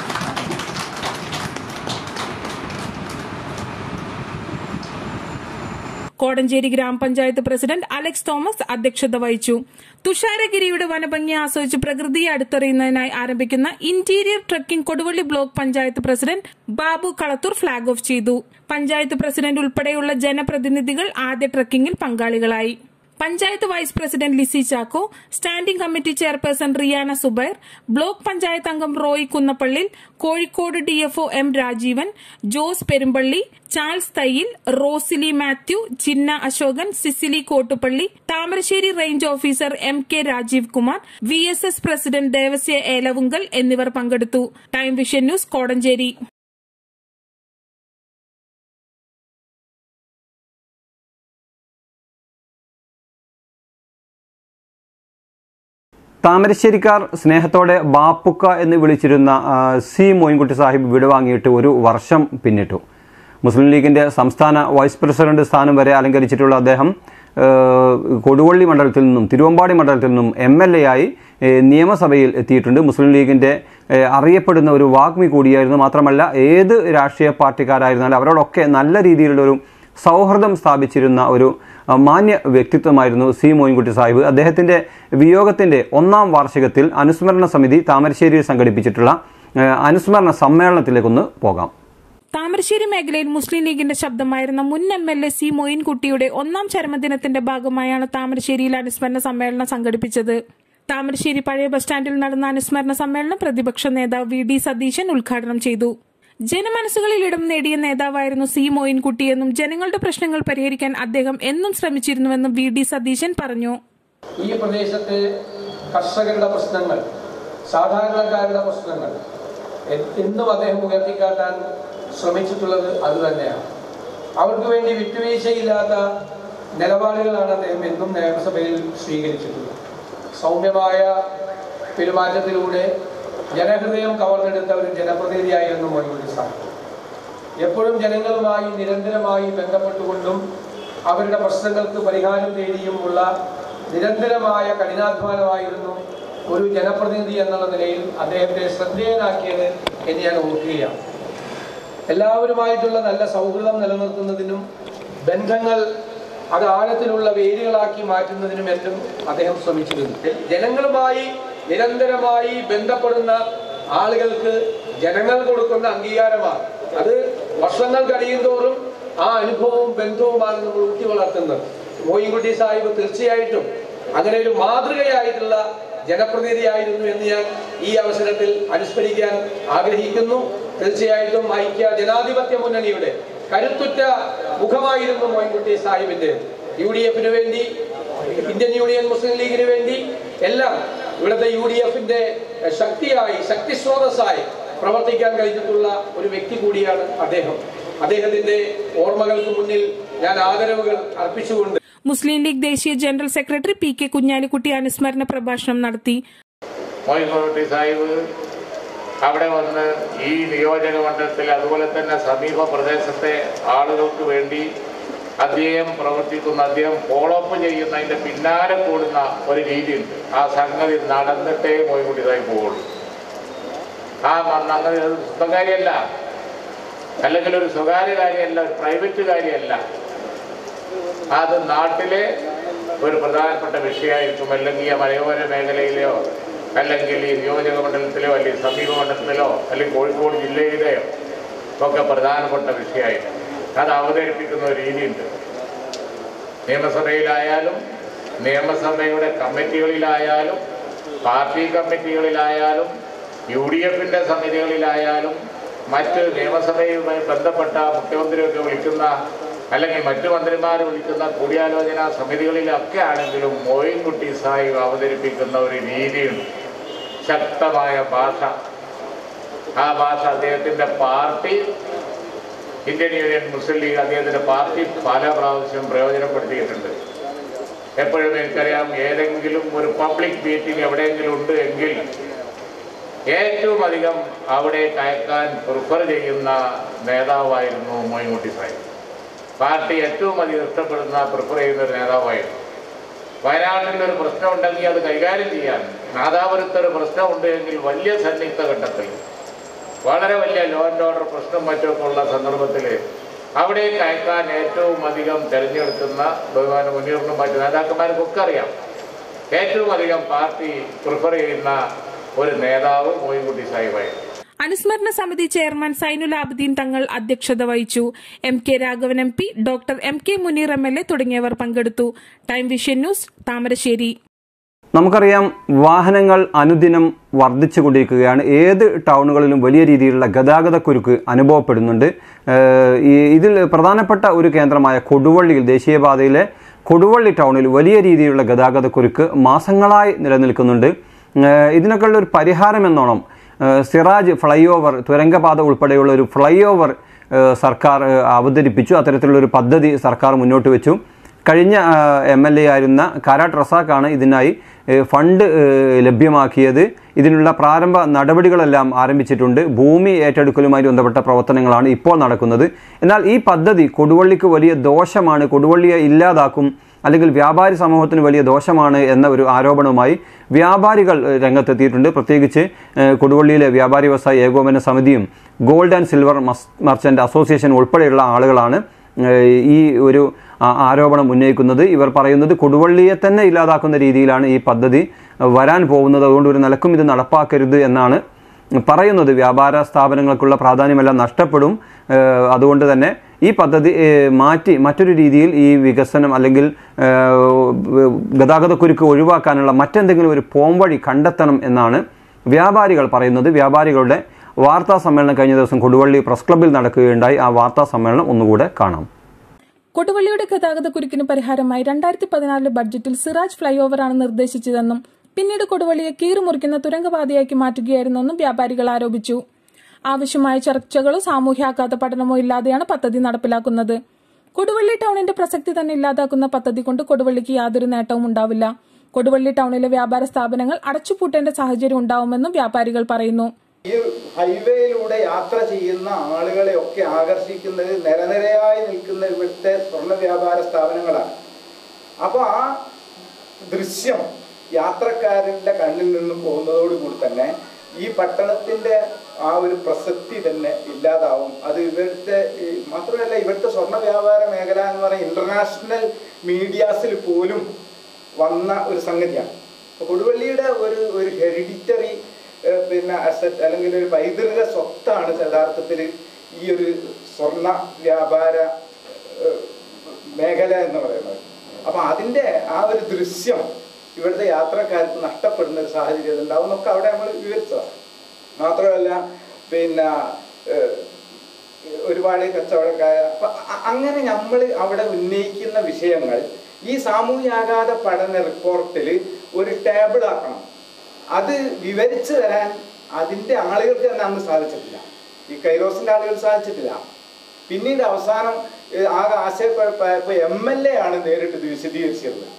കോടഞ്ചേരി ഗ്രാമപഞ്ചായത്ത് പ്രസിഡന്റ് അലക്സ് തോമസ് അധ്യക്ഷത വഹിച്ചു തുഷാരഗിരിയുടെ വനഭംഗി ആസ്വദിച്ച് പ്രകൃതിയെ അടുത്തറിയുന്നതിനായി ആരംഭിക്കുന്ന interior trekking Koduvally block panchayat president Babu Kalathur flag off ചെയ്തു പഞ്ചായത്ത് പ്രസിഡന്റ് ഉൾപ്പെടെയുള്ള ജനപ്രതിനിധികൾ ആദ്യ ട്രക്കിംഗിൽ പങ്കാളികളായി panchayat vice president Lissy Chacko standing committee chairperson Riyana Zubair block panchayat അംഗം Roy Kunnappallil Kozhikode DFO M Rajeevan Jose Perumbally Charles Thayyil Rosily Mathew Chinna Ashokan Cicily Kottupally Thamarassery range officer M K Rajeev Kumar V S S president Devasya Elavunkal എന്നിവർ പങ്കെടുത്തു ടൈം വിഷൻ ന്യൂസ് കോടഞ്ചേരി താമരശ്ശേരിക്കാർ സ്നേഹത്തോടെ ബാപ്പുക്ക എന്ന് വിളിച്ചിരുന്ന ആ, സി മോയിൻകുട്ടി സാഹിബ് വിടുവാങ്ങിയിട്ട് ഒരു വർഷം പിന്നിട്ടു മുസ്ലിം ലീഗിന്റെ സംസ്ഥാന വൈസ് പ്രസിഡന്റ് സ്ഥാനം വരെ അലങ്കരിച്ചിട്ടുള്ള അദ്ദേഹം ആ, കൊടുവള്ളി മണ്ഡലത്തിൽ നിന്നും തിരുവമ്പാടി മണ്ഡലത്തിൽ നിന്നും എം എൽ എ ആയി ഏ, നിയമസഭയിൽ എത്തിയിട്ടുണ്ട് മുസ്ലിം ലീഗിന്റെ ഏ, അറിയപ്പെടുന്ന ഒരു വാഗ്മി കൂടിയായിരുന്നു മാത്രമല്ല ഏത് രാഷ്ട്രീയ പാർട്ടിക്കാരായിരുന്നാലും അവരോടൊക്കെ നല്ല രീതിയിലുള്ള ഒരു സൗഹൃദം സ്ഥാപിച്ചിരുന്ന ഒരു ആ, മാന്യ വ്യക്തിത്വമായിരുന്നു സി മോയിൻകുട്ടി സാഹിബ് അദ്ദേഹത്തിന്റെ വിയോഗത്തിന്റെ ഒന്നാം വാർഷികത്തിൽ അനുസ്മരണ സമിതി താമരശ്ശേരിയിൽ സംഘടിപ്പിച്ചിട്ടുള്ള ആ, അനുസ്മരണ സമ്മേളനത്തിലേക്കൊന്ന് പോകാം താമരശ്ശേരി മേഖലയിൽ മുസ്ലിം ലീഗിന്റെ ശബ്ദമായിരുന്ന മുൻ എം എൽ എ സി മൊയിൻകുട്ടിയുടെ ഒന്നാം ചരമദിനത്തിന്റെ ഭാഗമായാണ് താമരശ്ശേരിയിൽ അനുസ്മരണ സമ്മേളനം സംഘടിപ്പിച്ചത് താമരശ്ശേരി പഴയ ബസ് സ്റ്റാൻഡിൽ നടന്ന അനുസ്മരണ സമ്മേളനം പ്രതിപക്ഷ നേതാവ് വി ഡി സതീശൻ ഉദ്ഘാടനം ചെയ്തു ജനമനസ്സുകളിൽ ഇടം നേടിയ നേതാവായിരുന്നു സി മോയിൻകുട്ടിയെന്നും ജനങ്ങളുടെ പ്രശ്നങ്ങൾ പരിഹരിക്കാൻ അദ്ദേഹം എന്നും ശ്രമിച്ചിരുന്നുവെന്നും വി ഡി സതീശൻ പറഞ്ഞു ഈ പ്രദേശത്തെ കർഷകരുടെ പ്രശ്നങ്ങൾ സാധാരണക്കാരുടെ പ്രശ്നങ്ങൾ എ- എന്നും അദ്ദേഹം ഉയർത്തിക്കാട്ടാൻ ശ്രമിച്ചിട്ടുള്ളത് അത് തന്നെയാണ് അവർക്ക് വേണ്ടി വിട്ടുവീഴ്ചയില്ലാത്ത നിലപാടുകളാണ് അദ്ദേഹം എന്നും നിയമസഭയിൽ സ്വീകരിച്ചിട്ടുള്ളത് സൗമ്യമായ പെരുമാറ്റത്തിലൂടെ ജനഹൃദയം കവർന്നെടുത്ത ഒരു ജനപ്രതിനിധിയായിരുന്നു മൊയ്മുദ്ദീൻ സാഹിബ് എപ്പോഴും ജനങ്ങളുമായി നിരന്തരമായി ബന്ധപ്പെട്ടുകൊണ്ടും അവരുടെ പ്രശ്നങ്ങൾക്ക് പരിഹാരം തേടിയുമുള്ള നിരന്തരമായ കഠിനാധ്വാനമായിരുന്നു ഒരു ജനപ്രതിനിധി എന്നുള്ള നിലയിൽ അദ്ദേഹത്തെ ശ്രദ്ധേയനാക്കിയത് എന്ന് ഞാൻ ഓർക്കുകയാണ് എല്ലാവരുമായിട്ടുള്ള നല്ല സൗഹൃദം നിലനിർത്തുന്നതിനും ബന്ധങ്ങൾ അത് ആഴത്തിലുള്ള വേരുകളാക്കി മാറ്റുന്നതിനും എല്ലാം അദ്ദേഹം ശ്രമിച്ചിരുന്നു ജനങ്ങളുമായി നിരന്തരമായി ബന്ധപ്പെടുന്ന ആളുകൾക്ക് ജനങ്ങൾ കൊടുക്കുന്ന അംഗീകാരമാണ് അത് വർഷങ്ങൾ കഴിയും തോറും ആ അനുഭവവും ബന്ധവുമാണ് നമ്മൾ ഊട്ടി വളർത്തുന്നത് മോയിൻകുട്ടി സാഹിബ് തീർച്ചയായിട്ടും അങ്ങനെ ഒരു മാതൃകയായിട്ടുള്ള ജനപ്രതിനിധിയായിരുന്നു എന്ന് ഞാൻ ഈ അവസരത്തിൽ അനുസ്മരിക്കാൻ ആഗ്രഹിക്കുന്നു തീർച്ചയായിട്ടും ഐക്യ ജനാധിപത്യ മുന്നണിയുടെ കരുത്തുറ്റ മുഖമായിരുന്നു മോയിൻകുട്ടി സാഹിബിന്റെ യു ഡി എഫിന് വേണ്ടി ഇന്ത്യൻ യൂണിയൻ മുസ്ലിം ലീഗിന് വേണ്ടി എല്ലാം ഇവിടുത്തെ യു ഡി എഫിന്റെ ശക്തിയായി ശക്തി സ്രോതസ്സായി പ്രവർത്തിക്കാൻ കഴിഞ്ഞിട്ടുള്ള ഒരു വ്യക്തി കൂടിയാണ് അദ്ദേഹം അദ്ദേഹത്തിന്റെ ഓർമ്മകൾക്ക് മുന്നിൽ ഞാൻ ആദരവുകൾ അർപ്പിച്ചുകൊണ്ട് മുസ്ലിം ലീഗ് ദേശീയ general secretary P K Kunhalikutty അനുസ്മരണ പ്രഭാഷണം നടത്തി മോയിൻകുട്ടി സാഹിബ് അവിടെ വന്ന് ഈ നിയോജക മണ്ഡലത്തിൽ അതുപോലെ തന്നെ സമീപ പ്രദേശത്തെ ആളുകൾക്ക് വേണ്ടി അദ്ദേഹം പ്രവർത്തിക്കുന്ന അദ്ദേഹം ഫോളോ അപ്പ് ചെയ്യുന്നതിന്റെ പിന്നാലെ കൂടുന്ന ഒരു രീതിയുണ്ട് ആ സംഗതി നടന്നിട്ടേ മോയിൻകുട്ടി സാഹിബ് പോകുള്ളൂ ആ സംഗതി അത് സ്വകാര്യമല്ല അല്ലെങ്കിൽ ഒരു സ്വകാര്യ കാര്യമല്ല ഒരു പ്രൈവറ്റ് കാര്യമല്ല അത് നാട്ടിലെ ഒരു പ്രധാനപ്പെട്ട വിഷയമായിരിക്കും അല്ലെങ്കിൽ ആ മലയോര മേഖലയിലെയോ അല്ലെങ്കിൽ ഈ നിയോജക മണ്ഡലത്തിലോ അല്ലെങ്കിൽ സമീപ മണ്ഡലത്തിലോ അല്ലെങ്കിൽ കോഴിക്കോട് ജില്ലയിലെയോ ഒക്കെ പ്രധാനപ്പെട്ട വിഷയമായിരിക്കും അത് അവതരിപ്പിക്കുന്ന ഒരു രീതിയുണ്ട് നിയമസഭയിലായാലും നിയമസഭയുടെ കമ്മിറ്റികളിലായാലും പാർട്ടി കമ്മിറ്റികളിലായാലും യു ഡി എഫിൻ്റെ സമിതികളിലായാലും മറ്റ് നിയമസഭയുമായി ബന്ധപ്പെട്ട മുഖ്യമന്ത്രിയൊക്കെ വിളിക്കുന്ന അല്ലെങ്കിൽ മറ്റു മന്ത്രിമാർ വിളിക്കുന്ന കൂടിയാലോചന സമിതികളിലൊക്കെ ആണെങ്കിലും മോയിൻകുട്ടി സാഹിബ് അവതരിപ്പിക്കുന്ന ഒരു രീതിയുണ്ട് ശക്തമായ ഭാഷ ആ ഭാഷ അദ്ദേഹത്തിൻ്റെ party Indian Union Muslim League അദ്ദേഹത്തിൻ്റെ പാർട്ടി പല പ്രാവശ്യം പ്രയോജനപ്പെടുത്തിയിട്ടുണ്ട് എപ്പോഴും എനിക്കറിയാം ഏതെങ്കിലും ഒരു പബ്ലിക് മീറ്റിംഗ് എവിടെയെങ്കിലും ഉണ്ട് എങ്കിൽ ഏറ്റവും അധികം അവിടെ അയക്കാൻ പ്രിഫർ ചെയ്യുന്ന നേതാവായിരുന്നു മോയിൻകുട്ടി സാഹിബ് പാർട്ടി ഏറ്റവും അധികം ഇഷ്ടപ്പെടുന്ന പ്രിഫർ ചെയ്യുന്ന ഒരു നേതാവായിരുന്നു വയനാട്ടിൽ ഒരു പ്രശ്നമുണ്ടെങ്കിൽ അത് കൈകാര്യം ചെയ്യാൻ നാദാപുരത്ത് ഒരു പ്രശ്നമുണ്ട് എങ്കിൽ വലിയ സന്നിഗ്ധ ഘട്ടത്തിൽ വളരെ വലിയ ലോ ആൻഡ് ഓർഡർ പ്രശ്നം മറ്റൊക്കെ ഉള്ള സന്ദർഭത്തിൽ അവിടേക്ക് അയക്കാൻ ഏറ്റവും അധികം തിരഞ്ഞെടുക്കുന്ന ബഹുമാന മുനീറിനും മറ്റു നേതാക്കന്മാർക്കൊക്കെ അറിയാം ഏറ്റവും അധികം പാർട്ടി പ്രിഫർ ചെയ്യുന്ന ഒരു നേതാവ് മോയിൻകുട്ടി സാഹിബായിരുന്നു അനുസ്മരണ സമിതി ചെയർമാൻ സൈനുൽ ആബിദീൻ തങ്ങൾ അധ്യക്ഷത വഹിച്ചു M K Raghavan M P doctor M K Muneer M L A തുടങ്ങിയവർ പങ്കെടുത്തു ടൈം വിഷൻ ന്യൂസ് താമരശ്ശേരി നമുക്കറിയാം വാഹനങ്ങൾ അനുദിനം വർദ്ധിച്ചുകൊണ്ടിരിക്കുകയാണ് ഏത് ടൗണുകളിലും വലിയ രീതിയിലുള്ള ഗതാഗതക്കുരുക്ക് അനുഭവപ്പെടുന്നുണ്ട് ഏഹ് ഈ ഇതിൽ പ്രധാനപ്പെട്ട ഒരു കേന്ദ്രമായ കൊടുവള്ളിയിൽ ദേശീയപാതയിലെ കൊടുവള്ളി ടൗണിൽ വലിയ രീതിയിലുള്ള ഗതാഗതക്കുരുക്ക് മാസങ്ങളായി നിലനിൽക്കുന്നുണ്ട് ഏഹ് ഇതിനൊക്കെയുള്ള ഒരു പരിഹാരം എന്നോണം ഏഹ് സിറാജ് ഫ്ലൈ ഓവർ തുരങ്കപാത ഉൾപ്പെടെയുള്ള ഒരു ഫ്ലൈ ഓവർ ഏഹ് സർക്കാർ ഏഹ് അവതരിപ്പിച്ചു അത്തരത്തിലുള്ള ഒരു പദ്ധതി സർക്കാർ മുന്നോട്ട് വെച്ചു കഴിഞ്ഞ എം എൽ എ ആയിരുന്ന കാരാട്ട് റസാഖാണ് ഇതിനായി ഏഹ്, ഫണ്ട് ഏഹ്, ലഭ്യമാക്കിയത് ഇതിനുള്ള പ്രാരംഭ നടപടികളെല്ലാം ആരംഭിച്ചിട്ടുണ്ട് ഭൂമി ഏറ്റെടുക്കലുമായി ബന്ധപ്പെട്ട പ്രവർത്തനങ്ങളാണ് ഇപ്പോൾ നടക്കുന്നത് എന്നാൽ ഈ പദ്ധതി കൊടുവള്ളിക്ക് വലിയ ദോഷമാണ് കൊടുവള്ളിയെ ഇല്ലാതാക്കും അല്ലെങ്കിൽ വ്യാപാരി സമൂഹത്തിന് വലിയ ദോഷമാണ് എന്ന ഒരു ആരോപണവുമായി വ്യാപാരികൾ ഏഹ്, രംഗത്തെത്തിയിട്ടുണ്ട് പ്രത്യേകിച്ച് ഏഹ്, കൊടുവള്ളിയിലെ വ്യാപാരി വ്യവസായ ഏകോപന സമിതിയും ഗോൾഡ് ആൻഡ് സിൽവർ മസ് മർച്ചന്റ് അസോസിയേഷൻ ഉൾപ്പെടെയുള്ള ആളുകളാണ് ഏഹ് ഈ ഒരു ആ- ആരോപണം ഉന്നയിക്കുന്നത് ഇവർ പറയുന്നത് കൊടുവള്ളിയെ തന്നെ ഇല്ലാതാക്കുന്ന രീതിയിലാണ് ഈ പദ്ധതി വരാൻ പോകുന്നത് അതുകൊണ്ട് ഒരു നിലക്കും ഇത് നടപ്പാക്കരുത് എന്നാണ് പറയുന്നത് വ്യാപാര സ്ഥാപനങ്ങൾക്കുള്ള പ്രാധാന്യമെല്ലാം നഷ്ടപ്പെടും ഏഹ് അതുകൊണ്ട് തന്നെ ഈ പദ്ധതി ഏഹ് മാറ്റി മറ്റൊരു രീതിയിൽ ഈ വികസനം അല്ലെങ്കിൽ ഏഹ് ഗതാഗതക്കുരുക്ക് ഒഴിവാക്കാനുള്ള മറ്റെന്തെങ്കിലും ഒരു പോംവഴി കണ്ടെത്തണം എന്നാണ് വ്യാപാരികൾ പറയുന്നത് വ്യാപാരികളുടെ വാർത്താ സമ്മേളനം കഴിഞ്ഞ ദിവസം കൊടുവള്ളി പ്രസ് ക്ലബ്ബിൽ നടക്കുകയുണ്ടായി ആ വാർത്താ സമ്മേളനം ഒന്നുകൂടെ കാണാം കൊടുവള്ളിയുടെ ഗതാഗതക്കുരുക്കിന് പരിഹാരമായി രണ്ടായിരത്തി പതിനാലിലെ ബഡ്ജറ്റിൽ സിറാജ് ഫ്ലൈ ഓവറാണ് നിർദ്ദേശിച്ചതെന്നും പിന്നീട് കൊടുവള്ളിയെ കീറുമുറിക്കുന്ന തുരങ്കപാതയാക്കി മാറ്റുകയായിരുന്നെന്നും വ്യാപാരികൾ ആരോപിച്ചു ആവശ്യമായ ചർച്ചകളോ സാമൂഹ്യാഘാത പഠനമോ ഇല്ലാതെയാണ് പദ്ധതി നടപ്പിലാക്കുന്നത് കൊടുവള്ളി ടൗണിന്റെ പ്രസക്തി തന്നെ ഇല്ലാതാക്കുന്ന പദ്ധതി കൊണ്ട് കൊടുവള്ളിക്ക് യാതൊരു നേട്ടവും ഉണ്ടാവില്ല കൊടുവള്ളി ടൗണിലെ വ്യാപാര സ്ഥാപനങ്ങൾ അടച്ചുപൂട്ടേണ്ട സാഹചര്യം ഉണ്ടാവുമെന്നും വ്യാപാരികൾ പറയുന്നു ഈ ഹൈവേയിലൂടെ യാത്ര ചെയ്യുന്ന ആളുകളെ ഒക്കെ ആകർഷിക്കുന്നത് നിരനിരയായി നിൽക്കുന്ന ഇവിടുത്തെ സ്വർണ്ണ വ്യാപാര സ്ഥാപനങ്ങളാണ് അപ്പോൾ ആ ദൃശ്യം യാത്രക്കാരന്റെ കണ്ണിൽ നിന്നും പോകുന്നതോടുകൂടി തന്നെ ഈ പട്ടണത്തിന്റെ ആ ഒരു പ്രസക്തി തന്നെ ഇല്ലാതാവും അത് ഇവിടുത്തെ ഈ മാത്രമല്ല ഇവിടുത്തെ സ്വർണ്ണ വ്യാപാര മേഖല എന്ന് പറയുന്ന ഇന്റർനാഷണൽ മീഡിയാസിൽ പോലും വന്ന ഒരു സംഗതിയാണ് അപ്പൊ കൊടുവള്ളിയുടെ ഒരു ഒരു ഹെറിഡിറ്ററി പിന്നെ അസറ്റ് അല്ലെങ്കിൽ ഒരു പൈതൃക സ്വത്താണ് യഥാർത്ഥത്തിൽ ഈ ഒരു സ്വർണ്ണ വ്യാപാര ഏഹ്, മേഖല എന്ന് പറയുന്നത് അപ്പൊ അതിന്റെ ആ ഒരു ദൃശ്യം ഇവിടുത്തെ യാത്രക്കാർക്ക് നഷ്ടപ്പെടുന്ന ഒരു സാഹചര്യം ഉണ്ടാവും എന്നൊക്കെ അവിടെ നമ്മൾ വിവരിച്ചതാണ് മാത്രമല്ല പിന്നെ ഏഹ്, ഒരുപാട് കച്ചവടക്കാർ അപ്പൊ അ- അങ്ങനെ നമ്മൾ അവിടെ ഉന്നയിക്കുന്ന വിഷയങ്ങൾ ഈ സാമൂഹ്യാഘാത പഠന റിപ്പോർട്ടിൽ ഒരു ടേബിൾ ആക്കണം അത് വിവരിച്ചു തരാൻ അതിന്റെ ആളുകൾക്ക് തന്നെ അന്ന് സാധിച്ചിട്ടില്ല ഈ കൈറോസിന്റെ ആളുകൾ സാധിച്ചിട്ടില്ല പിന്നീട് അവസാനം ഏഹ്, ആകെ ആശയക്കുഴപ്പമായപ്പോ എം എൽ എ ആണ് നേരിട്ട് ഇത് വിശദീകരിച്ചിരുന്നത്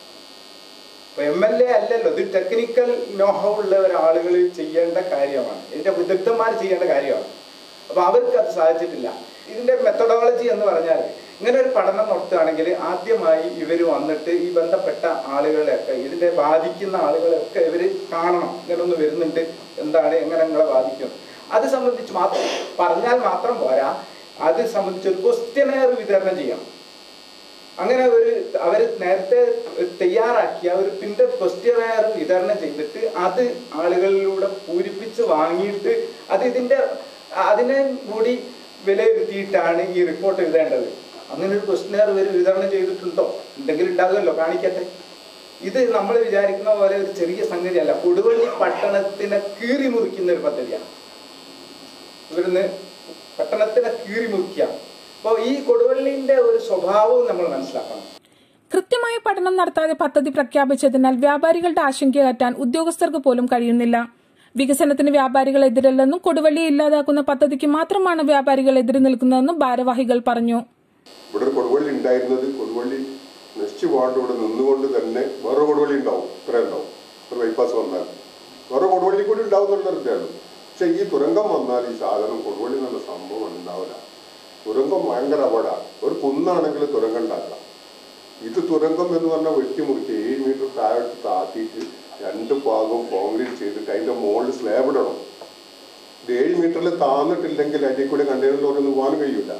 ഇപ്പൊ എം എൽ എ അല്ലല്ലോ ഇത് ടെക്നിക്കൽ നോഹ ഉള്ള ഒരാളുകൾ ചെയ്യേണ്ട കാര്യമാണ് ഇതിന്റെ വിദഗ്ധന്മാർ ചെയ്യേണ്ട കാര്യമാണ് അപ്പൊ അവർക്ക് അത് സാധിച്ചിട്ടില്ല ഇതിന്റെ മെത്തഡോളജി എന്ന് പറഞ്ഞാൽ ഇങ്ങനെ ഒരു പഠനം നടത്തുകയാണെങ്കിൽ ആദ്യമായി ഇവർ വന്നിട്ട് ഈ ബന്ധപ്പെട്ട ആളുകളെയൊക്കെ ഇതിനെ ബാധിക്കുന്ന ആളുകളെയൊക്കെ ഇവർ കാണണം ഇങ്ങനെ ഒന്ന് വരുന്നുണ്ട് എന്താണ് എങ്ങനെ നിങ്ങളെ ബാധിക്കും അത് സംബന്ധിച്ച് മാത്രം പറഞ്ഞാൽ മാത്രം പോരാ അത് സംബന്ധിച്ച് ഒരു ക്വസ്റ്റ്യനെയർ വിതരണം ചെയ്യണം അങ്ങനെ ഒരു അവർ നേരത്തെ തയ്യാറാക്കിയ ഒരു പിന്റെ ക്വസ്റ്റ്യനെയർ വിതരണം ചെയ്തിട്ട് അത് ആളുകളിലൂടെ പൂരിപ്പിച്ച് വാങ്ങിയിട്ട് അത് ഇതിന്റെ അതിനെ കൂടി വിലയിരുത്തിയിട്ടാണ് ഈ റിപ്പോർട്ട് എഴുതേണ്ടത് അങ്ങനെ ഒരു ക്വസ്റ്റ്യനെയർ ഇവർ വിതരണം ചെയ്തിട്ടുണ്ടോ എന്തെങ്കിലും ഉണ്ടാകുമല്ലോ കാണിക്കട്ടെ ഇത് നമ്മൾ വിചാരിക്കുന്ന പോലെ ഒരു ചെറിയ സംഗതിയല്ല കൊടുവള്ളി പട്ടണത്തിനെ കീറി മുറിക്കുന്ന ഒരു പദ്ധതിയാണ് ഇവിടുന്ന് പട്ടണത്തിനെ കീറി മുറിക്കുകയാണ് അപ്പോൾ ഈ കൊടുവള്ളിന്റെ ഒരു സ്വഭാവവും നമ്മൾ മനസ്സിലാക്കണം കൃത്യമായ പഠനം നടത്താതെ പദ്ധതി പ്രഖ്യാപിച്ചതിനാൽ വ്യാപാരികളുടെ ആശങ്ക അകറ്റാൻ ഉദ്യോഗസ്ഥർക്ക് പോലും കഴിയുന്നില്ല വികസനത്തിന് വ്യാപാരികൾ എതിരല്ലെന്നും കൊടുവള്ളിയെ ഇല്ലാതാക്കുന്ന പദ്ധതിക്ക് മാത്രമാണ് വ്യാപാരികൾ എതിര് നിൽക്കുന്നതെന്നും ഭാരവാഹികൾ പറഞ്ഞു ഇവിടെ ഒരു കൊടുവള്ളി ഉണ്ടായിരുന്നത് കൊടുവള്ളി നശിച്ചു പോകാണ്ട് ഇവിടെ നിന്നുകൊണ്ട് തന്നെ വേറെ കൊടുവള്ളി ഉണ്ടാവും ഇത്ര ഉണ്ടാവും ഒരു ബൈപ്പാസ് വന്നാൽ വേറെ കൊടുവള്ളി കൂടി ഉണ്ടാവുന്നുള്ള നിർദ്ദയാണ് പക്ഷെ ഈ തുരങ്കം വന്നാൽ ഈ സാധനം കൊടുവള്ളി എന്നുള്ള സംഭവം ഉണ്ടാവില്ല തുരങ്കം ഭയങ്കര അപകടമാണ് ഒരു കുന്നാണെങ്കിൽ തുരങ്കം ഉണ്ടാക്കാം ഇത് തുരങ്കം എന്ന് പറഞ്ഞാൽ വെട്ടിമുറിച്ച് ഏഴ് മീറ്റർ താഴോട്ട് താത്തിയിട്ട് രണ്ട് ഭാഗവും കോൺക്രീറ്റ് ചെയ്തിട്ട് അതിന്റെ മുകളിൽ സ്ലാബ് ഇടണം ഇത് ഏഴ് മീറ്ററിൽ താന്നിട്ടില്ലെങ്കിൽ അതിൽ കൂടെ കണ്ടെയ്നർ ലോറിയൊന്നും പോകാനും കഴിയില്ല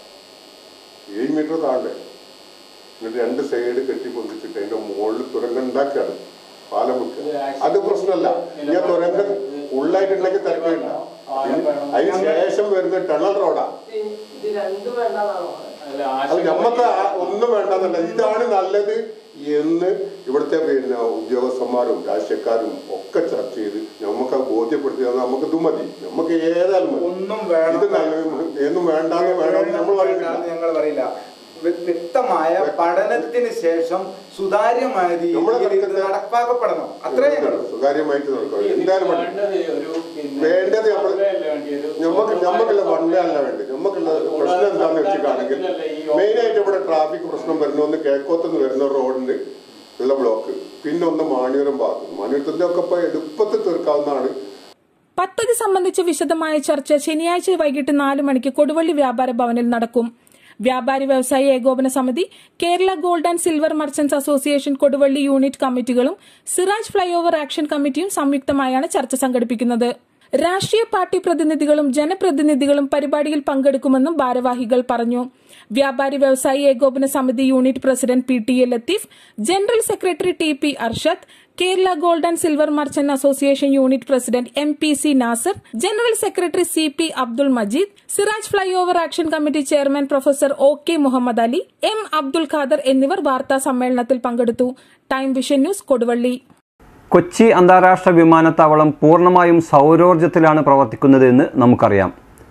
ഏഴ് മീറ്റർ താഴെ എന്നിട്ട് രണ്ട് സൈഡ് കെട്ടിപ്പൊന്തിച്ചിട്ട് അതിന്റെ മുകളിൽ തുരങ്കം ഉണ്ടാക്കുകയാണ് പാലം വെക്കുക അത് പ്രശ്നമല്ല ഞാൻ തുരങ്കം ഉള്ളായിട്ടുണ്ടെങ്കിൽ തിരക്കില്ല അതിന് ശേഷം വരുന്ന ടണൽ റോഡാ ഇത് രണ്ടും വേണ്ടെന്നാണോ അത് നമുക്ക് ആ ഒന്നും വേണ്ടെന്നല്ല ഇതാണ് നല്ലത് എന്ന് ഇവിടുത്തെ പിന്നെ ഉദ്യോഗസ്ഥന്മാരും രാഷ്ട്രീയക്കാരും ഒക്കെ ചർച്ച ചെയ്ത് നമുക്ക് ബോധ്യപ്പെടുത്തി തന്നാൽ നമുക്ക് ഇത് മതി നമുക്ക് ഏതായാലും മതി. ഒന്നും വേണം ഇത് നല്ലത് എന്നും വേണ്ടാന്ന് വേണമെന്ന് നമ്മൾ പറയുന്നില്ല ഞങ്ങൾ പറയില്ല വ്യ- വ്യക്തമായ പഠനത്തിന് ശേഷം സുതാര്യമായ രീതിയിൽ ഇത് നടപ്പാക്കപ്പെടണം അത്രേ ഞങ്ങൾ സ്വകാര്യമായിട്ട് നടക്കണം എന്തായാലും മതി. വേണ്ടത് നമ്മൾ നമുക്ക് നമുക്കുള്ള വൺവേ അല്ല വേണ്ടത് നമുക്കുള്ള പ്രശ്നം എന്താണെന്ന് വെച്ചിട്ടാണെങ്കിൽ മെയിനായിട്ട് ഇവിടെ ട്രാഫിക് പ്രശ്നം വരുന്ന ഒന്ന് കിഴക്കോത്തുനിന്ന് വരുന്ന റോഡിന് ഉള്ള ബ്ലോക്ക് പിന്നെ ഒന്ന് മാണിയൂരം ഭാഗത്ത് മാണിയൂരത്തിന്റെ ഒക്കെ ഇപ്പൊ എളുപ്പത്തിൽ തീർക്കാവുന്നതാണ് പദ്ധതി സംബന്ധിച്ച് വിശദമായ ചർച്ച ശനിയാഴ്ച വൈകിട്ട് നാല് മണിക്ക് കൊടുവള്ളി വ്യാപാര ഭവനിൽ നടക്കും വ്യാപാരി വ്യവസായി ഏകോപന സമിതി Kerala gold and silver merchants association Koduvally unit കമ്മിറ്റികളും സിറാജ് ഫ്ലൈഓവർ ആക്ഷൻ കമ്മിറ്റിയും സംയുക്തമായാണ് ചർച്ച സംഘടിപ്പിക്കുന്നത് രാഷ്ട്രീയ പാർട്ടി പ്രതിനിധികളും ജനപ്രതിനിധികളും പരിപാടിയിൽ പങ്കെടുക്കുമെന്നും ഭാരവാഹികൾ പറഞ്ഞു വ്യാപാരി വ്യവസായി ഏകോപന സമിതി unit president P T A Latheef general secretary T P Arshad Kerala gold and silver merchant association unit president M P C Nasar general secretary C P Abdul Majeed Siraj flyover action committee chairman professor O K Muhammad Ali M Abdul Khader എന്നിവർ വാർത്താ സമ്മേളനത്തിൽ പങ്കെടുത്തു Time Vision News Koduvally Kochi അന്താരാഷ്ട്ര വിമാനത്താവളം പൂർണ്ണമായും സൗരോർജ്ജത്തിലാണ് പ്രവർത്തിക്കുന്നത് എന്ന് നമുക്കറിയാം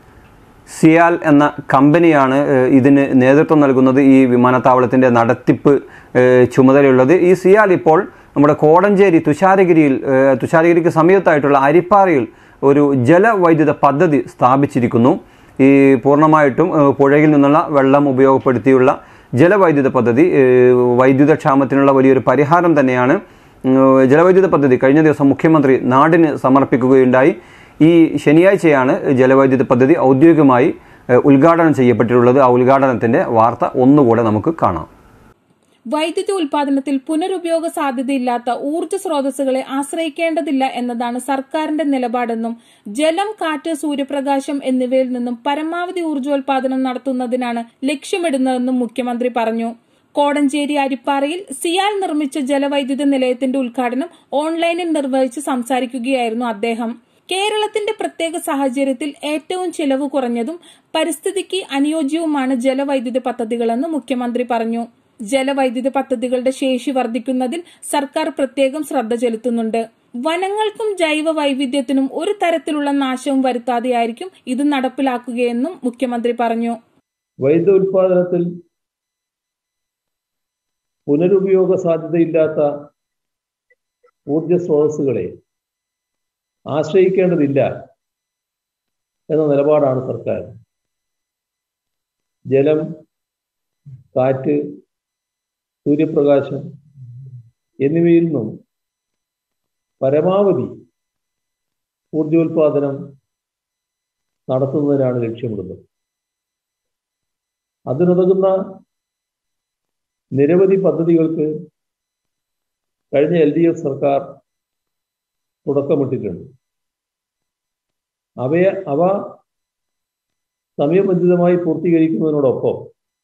സിയാൽ എന്ന കമ്പനിയാണ് ഏഹ്, ഇതിന് നേതൃത്വം നൽകുന്നത് ഈ വിമാനത്താവളത്തിൻ്റെ നടത്തിപ്പ് ഏഹ്, ചുമതലയുള്ളത് ഈ സിയാൽ ഇപ്പോൾ നമ്മുടെ കോടഞ്ചേരി തുഷാരഗിരിയിൽ ഏഹ്, തുഷാരഗിരിക്ക് സമീപത്തായിട്ടുള്ള അരിപ്പാറയിൽ ഒരു ജലവൈദ്യുത പദ്ധതി സ്ഥാപിച്ചിരിക്കുന്നു ഈ പൂർണ്ണമായിട്ടും ഏഹ്, പുഴയിൽ നിന്നുള്ള വെള്ളം ഉപയോഗപ്പെടുത്തിയുള്ള ജലവൈദ്യുത പദ്ധതി ഏഹ്, വൈദ്യുത ക്ഷാമത്തിനുള്ള വലിയൊരു പരിഹാരം തന്നെയാണ് ഉം, ജലവൈദ്യുത പദ്ധതി കഴിഞ്ഞ ദിവസം മുഖ്യമന്ത്രി നാടിന് സമർപ്പിക്കുകയുണ്ടായി ഈ ശനിയാഴ്ചയാണ് ജലവൈദ്യുത പദ്ധതി ഔദ്യോഗികമായി ഏഹ്, ഉദ്ഘാടനം ചെയ്യപ്പെട്ടിട്ടുള്ളത് ആ ഉദ്ഘാടനത്തിന്റെ വാർത്ത ഒന്നുകൂടെ നമുക്ക് കാണാം വൈദ്യുതി ഉൽപാദനത്തിൽ പുനരുപയോഗ സാധ്യതയില്ലാത്ത ഊർജ്ജ സ്രോതസ്സുകളെ ആശ്രയിക്കേണ്ടതില്ല എന്നതാണ് സർക്കാരിന്റെ നിലപാടെന്നും ജലം കാറ്റ് സൂര്യപ്രകാശം എന്നിവയിൽ നിന്നും പരമാവധി ഊർജ്ജോൽപാദനം നടത്തുന്നതിനാണ് ലക്ഷ്യമിടുന്നതെന്നും മുഖ്യമന്ത്രി പറഞ്ഞു കോടഞ്ചേരി അരിപ്പാറയിൽ സിയാൽ നിർമ്മിച്ച ജലവൈദ്യുത നിലയത്തിന്റെ ഉദ്ഘാടനം ഓൺലൈനിൽ നിർവഹിച്ച് സംസാരിക്കുകയായിരുന്നു അദ്ദേഹം കേരളത്തിന്റെ പ്രത്യേക സാഹചര്യത്തിൽ ഏറ്റവും ചിലവ് കുറഞ്ഞതും പരിസ്ഥിതിക്ക് അനുയോജ്യവുമാണ് ജലവൈദ്യുത പദ്ധതികളെന്ന് മുഖ്യമന്ത്രി പറഞ്ഞു ജലവൈദ്യുത പദ്ധതികളുടെ ശേഷി വർദ്ധിക്കുന്നതിൽ സർക്കാർ പ്രത്യേകം ശ്രദ്ധ ചെലുത്തുന്നുണ്ട് വനങ്ങൾക്കും ജൈവ വൈവിധ്യത്തിനും ഒരു തരത്തിലുള്ള നാശവും വരുത്താതെയായിരിക്കും ഇത് നടപ്പിലാക്കുകയെന്നും മുഖ്യമന്ത്രി പറഞ്ഞു വൈദ്യുത ഉൽപാദനത്തിൽ പുനരുപയോഗ സാധ്യതയില്ലാത്ത ഊർജ സ്രോതസ്സുകളെ ആശ്രയിക്കേണ്ടതില്ല എന്ന നിലപാടാണ് സർക്കാർ ജലം കാറ്റ് സൂര്യപ്രകാശം എന്നിവയിൽ നിന്നും പരമാവധി ഊർജോൽപാദനം നടത്തുന്നതിനാണ് ലക്ഷ്യമിടുന്നത് അതിനുതകുന്ന നിരവധി പദ്ധതികൾക്ക് കഴിഞ്ഞ എൽ ഡി എഫ് സർക്കാർ തുടക്കമിട്ടിട്ടുണ്ട് അവയെ അവ സമയബന്ധിതമായി പൂർത്തീകരിക്കുന്നതിനോടൊപ്പം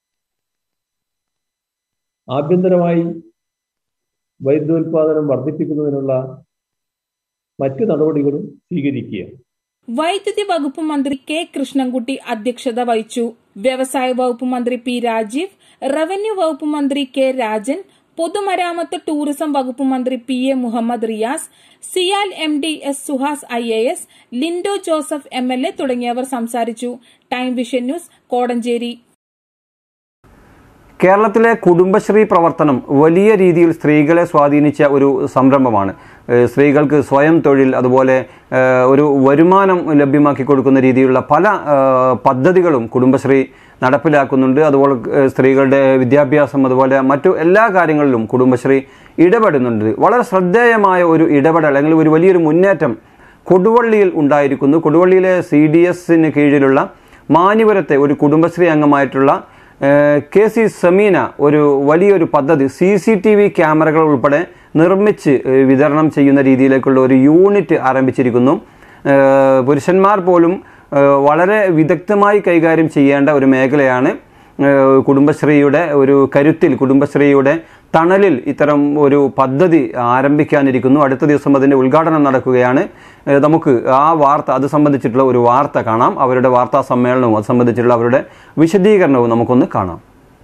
ആഭ്യന്തരമായി വൈദ്യുതോൽപാദനം വർദ്ധിപ്പിക്കുന്നതിനുള്ള മറ്റ് നടപടികളും സ്വീകരിക്കുക വൈദ്യുതി വകുപ്പ് മന്ത്രി കെ കൃഷ്ണൻകുട്ടി അധ്യക്ഷത വഹിച്ചു വ്യവസായ വകുപ്പ് മന്ത്രി പി രാജീവ് റവന്യൂ വകുപ്പ് മന്ത്രി കെ രാജൻ പൊതുമരാമത്ത് ടൂറിസം വകുപ്പ് മന്ത്രി P A Muhammad Riyas CIAL M D S Suhas I A S Lindo Joseph M L A തുടങ്ങിയവർ സംസാരിച്ചു ടൈം വിഷൻ ന്യൂസ് കോടഞ്ചേരി കേരളത്തിലെ കുടുംബശ്രീ പ്രവർത്തനം വലിയ രീതിയിൽ സ്ത്രീകളെ സ്വാധീനിച്ച ഒരു സംരംഭമാണ് ഏഹ് സ്ത്രീകൾക്ക് സ്വയം തൊഴിൽ അതുപോലെ ഏഹ് ഒരു വരുമാനം ലഭ്യമാക്കി കൊടുക്കുന്ന രീതിയിലുള്ള പല ഏഹ് പദ്ധതികളും കുടുംബശ്രീ നടപ്പിലാക്കുന്നുണ്ട് അതുപോലെ ഏഹ് സ്ത്രീകളുടെ വിദ്യാഭ്യാസം അതുപോലെ മറ്റു എല്ലാ കാര്യങ്ങളിലും കുടുംബശ്രീ ഇടപെടുന്നുണ്ട് വളരെ ശ്രദ്ധേയമായ ഒരു ഇടപെടൽ അല്ലെങ്കിൽ ഒരു വലിയൊരു മുന്നേറ്റം കൊടുവള്ളിയിൽ ഉണ്ടായിരിക്കുന്നു കൊടുവള്ളിയിലെ സി ഡി എസിന് കീഴിലുള്ള മാനിപുരത്തെ ഒരു കുടുംബശ്രീ അംഗമായിട്ടുള്ള ഏഹ് കെ സി സമീന ഒരു വലിയൊരു പദ്ധതി സി സി ടി വി ക്യാമറകൾ ഉൾപ്പെടെ നിർമ്മിച്ച് ഏഹ് വിതരണം ചെയ്യുന്ന രീതിയിലേക്കുള്ള ഒരു യൂണിറ്റ് ആരംഭിച്ചിരിക്കുന്നു ഏഹ് പുരുഷന്മാർ പോലും ഏഹ് വളരെ വിദഗ്ധമായി കൈകാര്യം ചെയ്യേണ്ട ഒരു മേഖലയാണ് ഏഹ് കുടുംബശ്രീയുടെ ഒരു കരുത്തിൽ കുടുംബശ്രീയുടെ തണലിൽ ഇത്തരം ഒരു പദ്ധതി ആരംഭിക്കാനിരിക്കുന്നു അടുത്ത ദിവസം അതിൻ്റെ ഉദ്ഘാടനം നടക്കുകയാണ് ഏഹ് നമുക്ക് ആ വാർത്ത അത് സംബന്ധിച്ചിട്ടുള്ള ഒരു വാർത്ത കാണാം അവരുടെ വാർത്താ സമ്മേളനവും അത് സംബന്ധിച്ചിട്ടുള്ള അവരുടെ വിശദീകരണവും നമുക്കൊന്ന് കാണാം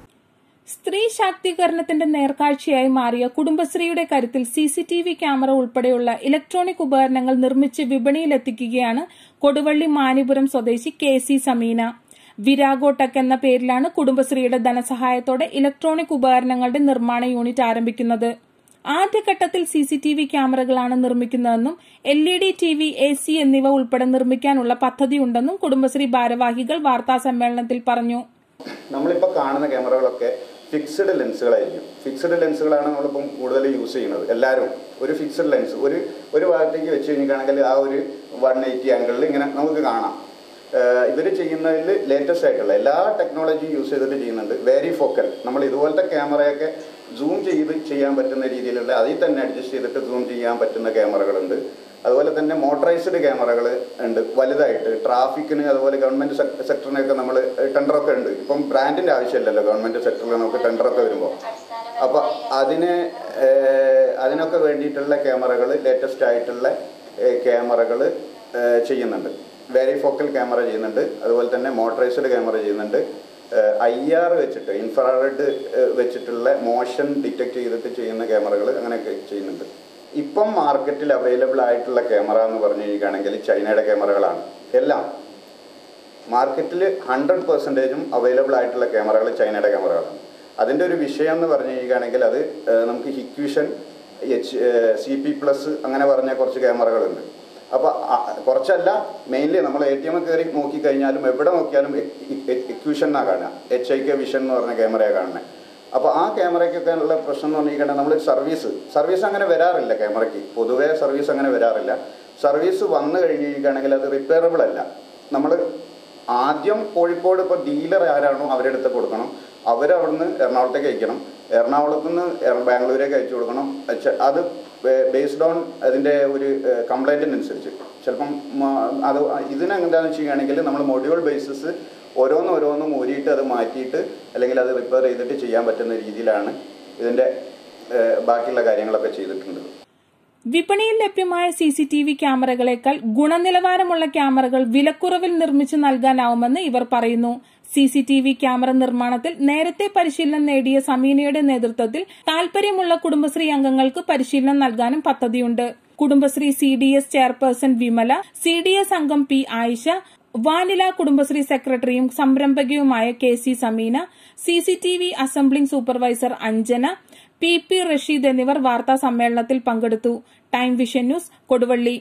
സ്ത്രീ ശാക്തീകരണത്തിന്റെ നേർക്കാഴ്ചയായി മാറിയ കുടുംബശ്രീയുടെ കരുത്തിൽ C C T V camera ഉൾപ്പെടെയുള്ള ഇലക്ട്രോണിക് ഉപകരണങ്ങൾ നിർമ്മിച്ച് വിപണിയിലെത്തിക്കുകയാണ് കൊടുവള്ളി മാനിപുരം സ്വദേശി കെ സി സമീന വിരാഗോടെക് എന്ന പേരിലാണ് കുടുംബശ്രീയുടെ ധനസഹായത്തോടെ ഇലക്ട്രോണിക് ഉപകരണങ്ങളുടെ നിർമ്മാണ യൂണിറ്റ് ആരംഭിക്കുന്നത് ആദ്യഘട്ടത്തിൽ സി സി ടി വി ക്യാമറകളാണ് നിർമ്മിക്കുന്നതെന്നും L E D T V A C എന്നിവ ഉൾപ്പെടെ നിർമ്മിക്കാനുള്ള പദ്ധതിയുണ്ടെന്നും കുടുംബശ്രീ ഭാരവാഹികൾ വാർത്താ സമ്മേളനത്തിൽ പറഞ്ഞു നമ്മളിപ്പോൾ കാണുന്ന ക്യാമറകളൊക്കെ ഫിക്സ്ഡ് ലെൻസുകളായിരിക്കും ഫിക്സ്ഡ് ലെൻസുകളാണ് നമ്മളിപ്പം കൂടുതൽ യൂസ് ചെയ്യുന്നത് എല്ലാവരും ഒരു ഫിക്സ്ഡ് ലെൻസ് ഒരു ഒരു ഭാഗത്തേക്ക് വെച്ച് കഴിഞ്ഞിട്ടാണെങ്കിൽ ആ ഒരു വൺ എയ്റ്റി ആംഗിളിൽ ഇങ്ങനെ നമുക്ക് കാണാം ഇവർ ചെയ്യുന്നതിൽ ലേറ്റസ്റ്റ് ആയിട്ടുള്ള എല്ലാ ടെക്നോളജിയും യൂസ് ചെയ്തിട്ട് ചെയ്യുന്നുണ്ട് വെരി ഫോക്കൽ നമ്മൾ ഇതുപോലത്തെ ക്യാമറയൊക്കെ സൂം ചെയ്ത് ചെയ്യാൻ പറ്റുന്ന രീതിയിലുള്ള അതിൽ തന്നെ അഡ്ജസ്റ്റ് ചെയ്തിട്ട് സൂം ചെയ്യാൻ പറ്റുന്ന ക്യാമറകളുണ്ട് അതുപോലെ തന്നെ മോട്ടറൈസ്ഡ് ക്യാമറകൾ ഉണ്ട് വലുതായിട്ട് ട്രാഫിക്കിന് അതുപോലെ ഗവൺമെന്റ് സെക്ടറിനൊക്കെ നമ്മൾ ടെൻഡറൊക്കെ ഉണ്ട് ഇപ്പം ബ്രാൻഡിന്റെ ആവശ്യമില്ലല്ലോ ഗവൺമെന്റ് സെക്ടറിൽ നമുക്ക് ടെൻഡറൊക്കെ വരുമ്പോൾ അപ്പോൾ അതിന് ഏഹ്, അതിനൊക്കെ വേണ്ടിയിട്ടുള്ള ക്യാമറകൾ ലേറ്റസ്റ്റ് ആയിട്ടുള്ള ക്യാമറകൾ ചെയ്യുന്നുണ്ട് വെരി ഫോക്കൽ ക്യാമറ ചെയ്യുന്നുണ്ട് അതുപോലെ തന്നെ മോട്ടറൈസ്ഡ് ക്യാമറ ചെയ്യുന്നുണ്ട് ഐ ആർ വെച്ചിട്ട് ഇൻഫ്രാറെഡ് വെച്ചിട്ടുള്ള മോഷൻ ഡിറ്റക്ട് ചെയ്തിട്ട് ചെയ്യുന്ന ക്യാമറകൾ അങ്ങനെയൊക്കെ ചെയ്യുന്നുണ്ട് ഇപ്പം മാർക്കറ്റിൽ അവൈലബിൾ ആയിട്ടുള്ള ക്യാമറ എന്ന് പറഞ്ഞു കഴിഞ്ഞിരിക്കുകയാണെങ്കിൽ ചൈനയുടെ ക്യാമറകളാണ് എല്ലാം മാർക്കറ്റിൽ ഹൺഡ്രഡ് പെർസെൻറ്റേജും അവൈലബിൾ ആയിട്ടുള്ള ക്യാമറകൾ ചൈനയുടെ ക്യാമറകളാണ് അതിൻ്റെ ഒരു വിഷയം എന്ന് പറഞ്ഞു കഴിയുകയാണെങ്കിൽ അത് ഏഹ്, നമുക്ക് Hikvision H C P plus അങ്ങനെ പറഞ്ഞ കുറച്ച് ക്യാമറകളുണ്ട് അപ്പോൾ കുറച്ചല്ല മെയിൻലി നമ്മൾ എ ടി എം കയറി നോക്കിക്കഴിഞ്ഞാലും എവിടെ നോക്കിയാലും എക്യൂഷൻ എന്നാണ് കാണുക എച്ച് ഐ കെ വിഷൻ എന്ന് പറഞ്ഞ ക്യാമറയാണ് കാണുന്നത് അപ്പോൾ ആ ക്യാമറയ്ക്കൊക്കെ ഉള്ള പ്രശ്നം എന്ന് പറഞ്ഞിട്ടുണ്ടെങ്കിൽ നമ്മൾ സർവീസ് സർവീസ് അങ്ങനെ വരാറില്ല ക്യാമറയ്ക്ക് പൊതുവേ സർവീസ് അങ്ങനെ വരാറില്ല സർവീസ് വന്നു കഴിഞ്ഞ് കഴിയുകയാണെങ്കിൽ അത് റിപ്പയറബിൾ അല്ല നമ്മൾ ആദ്യം കോഴിക്കോട് ഇപ്പോൾ ഡീലർ ആരാണോ അവരുടെ അടുത്ത് കൊടുക്കണം അവരവിടുന്ന് എറണാകുളത്തേക്ക് അയക്കണം എറണാകുളത്ത് നിന്ന് ബാംഗ്ലൂരേക്ക് അയച്ചു കൊടുക്കണം ചെ- അത് ബേസ്ഡ് ഓൺ അതിൻ്റെ ഒരു കംപ്ലൈൻറ്റിനനുസരിച്ച് ചിലപ്പം മ- അത് ഇതിനെന്താണെന്ന് വെച്ച് കഴിഞ്ഞാണെങ്കിൽ നമ്മൾ മൊഡ്യൂൾ ബേസിസ് ഓരോന്ന് ഓരോന്നും ഊരിയിട്ട് അത് മാറ്റിയിട്ട് അല്ലെങ്കിൽ അത് റിപ്പയർ ചെയ്തിട്ട് ചെയ്യാൻ പറ്റുന്ന രീതിയിലാണ് ഇതിൻ്റെ ഏഹ്, ബാക്കിയുള്ള കാര്യങ്ങളൊക്കെ ചെയ്തിട്ടുണ്ട് വിപണിയിൽ ലഭ്യമായ സി സി ടി വി ക്യാമറകളേക്കാൾ ഗുണനിലവാരമുള്ള ക്യാമറകൾ വിലക്കുറവിൽ നിർമ്മിച്ചു നൽകാനാവുമെന്ന് ഇവർ പറയുന്നു C C T V camera നിർമ്മാണത്തിൽ നേരത്തെ പരിശീലനം നേടിയ സമീനയുടെ നേതൃത്വത്തിൽ താൽപര്യമുള്ള കുടുംബശ്രീ അംഗങ്ങൾക്ക് പരിശീലനം നൽകാനും പദ്ധതിയുണ്ട് Kudumbashree C D S chairperson Vimala C D S അംഗം പി ആയിഷ വാനില കുടുംബശ്രീ സെക്രട്ടറിയും സംരംഭകയുമായ K C Sameena C C T V assembling supervisor Anjana P P Rasheed എന്നിവർ വാർത്താ സമ്മേളനത്തിൽ പങ്കെടുത്തു ടൈം വിഷൻ ന്യൂസ് കൊടുവള്ളി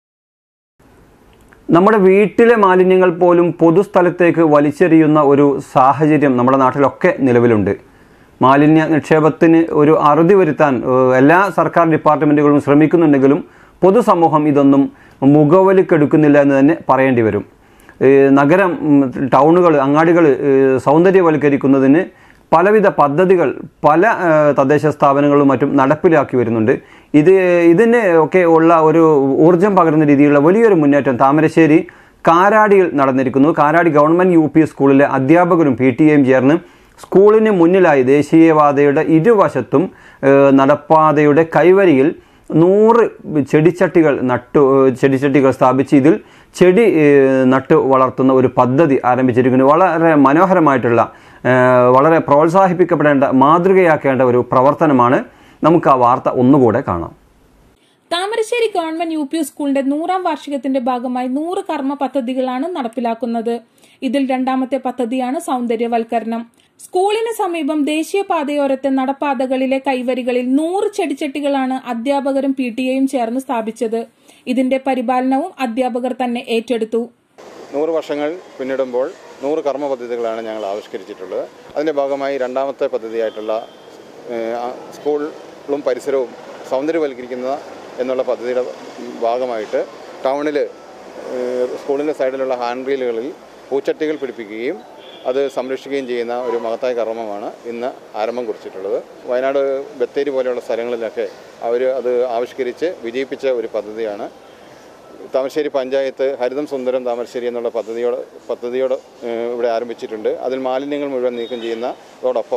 നമ്മുടെ വീട്ടിലെ മാലിന്യങ്ങൾ പോലും പൊതുസ്ഥലത്തേക്ക് വലിച്ചെറിയുന്ന ഒരു സാഹചര്യം നമ്മുടെ നാട്ടിലൊക്കെ നിലവിലുണ്ട് മാലിന്യ നിക്ഷേപത്തിന് ഒരു അറുതി വരുത്താൻ ഏഹ്, എല്ലാ സർക്കാർ ഡിപ്പാർട്ട്മെൻറ്റുകളും ശ്രമിക്കുന്നുണ്ടെങ്കിലും പൊതുസമൂഹം ഇതൊന്നും മുഖവലിക്കെടുക്കുന്നില്ല എന്ന് തന്നെ പറയേണ്ടി വരും ഏഹ്, നഗരം ടൗണുകൾ അങ്ങാടികൾ സൗന്ദര്യവൽക്കരിക്കുന്നതിന് പലവിധ പദ്ധതികൾ പല ഏഹ്, തദ്ദേശ സ്ഥാപനങ്ങളും മറ്റും നടപ്പിലാക്കി വരുന്നുണ്ട് ഇത് ഇതിന് ഒക്കെ ഉള്ള ഒരു ഊർജം പകരുന്ന രീതിയിലുള്ള വലിയൊരു മുന്നേറ്റം താമരശ്ശേരി കാരാടിയിൽ നടന്നിരിക്കുന്നു കാരാടി ഗവൺമെൻറ് യു പി സ്കൂളിലെ അധ്യാപകരും പി ടി എയും ചേർന്ന് സ്കൂളിന് മുന്നിലായി ദേശീയപാതയുടെ ഇരുവശത്തും ഏഹ്, നടപ്പാതയുടെ കൈവരിയിൽ നൂറ് ചെടിച്ചട്ടികൾ നട്ടു ഏഹ്, ചെടിച്ചട്ടികൾ സ്ഥാപിച്ച് ഇതിൽ ചെടി ഏഹ്, നട്ടു വളർത്തുന്ന ഒരു പദ്ധതി ആരംഭിച്ചിരിക്കുന്നു വളരെ മനോഹരമായിട്ടുള്ള ഏഹ്, വളരെ പ്രോത്സാഹിപ്പിക്കപ്പെടേണ്ട മാതൃകയാക്കേണ്ട ഒരു പ്രവർത്തനമാണ് നമുക്ക് ആ വാർത്ത ഒന്നുകൂടെ കാണാം താമരശ്ശേരി ഗവൺമെന്റ് യു പി സ്കൂളിന്റെ നൂറാം വാർഷികത്തിന്റെ ഭാഗമായി നൂറ് കർമ്മ പദ്ധതികളാണ് നടപ്പിലാക്കുന്നത് ഇതിൽ രണ്ടാമത്തെ പദ്ധതിയാണ് സൗന്ദര്യവൽക്കരണം സ്കൂളിന് സമീപം ദേശീയപാതയോരത്തെ നടപ്പാതകളിലെ കൈവരികളിൽ നൂറ് ചെടിച്ചട്ടികളാണ് അധ്യാപകരും പി ടി എയും ചേർന്ന് സ്ഥാപിച്ചത് ഇതിന്റെ പരിപാലനവും അധ്യാപകർ തന്നെ ഏറ്റെടുത്തു നൂറ് വർഷങ്ങൾ പിന്നിടുമ്പോൾ നൂറ് കർമ്മ പദ്ധതികളാണ് ഞങ്ങൾ ആവിഷ്കരിച്ചിട്ടുള്ളത് അതിൻ്റെ ഭാഗമായി രണ്ടാമത്തെ പദ്ധതിയായിട്ടുള്ള ഏഹ്, ആ സ്കൂളും പരിസരവും സൗന്ദര്യവൽക്കരിക്കുന്ന എന്നുള്ള പദ്ധതിയുടെ ഭാഗമായിട്ട് ടൗണിൽ സ്കൂളിൻ്റെ സൈഡിലുള്ള ഹാൻഡ് റീലുകളിൽ പൂച്ചട്ടികൾ പിടിപ്പിക്കുകയും അത് സംരക്ഷിക്കുകയും ചെയ്യുന്ന ഒരു മഹത്തായ കർമ്മമാണ് ഇന്ന് ആരംഭം കുറിച്ചിട്ടുള്ളത് വയനാട് ബത്തേരി പോലെയുള്ള സ്ഥലങ്ങളിലൊക്കെ അവർ അത് ആവിഷ്കരിച്ച് വിജയിപ്പിച്ച ഒരു പദ്ധതിയാണ് താമരശ്ശേരി പഞ്ചായത്ത് ഹരിതം സുന്ദരം താമരശ്ശേരി എന്നുള്ള പദ്ധതിയോട് പദ്ധതിയോട് ഏഹ്, ഇവിടെ ആരംഭിച്ചിട്ടുണ്ട് അതിൽ മാലിന്യങ്ങൾ മുഴുവൻ നീക്കം ചെയ്യുന്നതോടൊപ്പം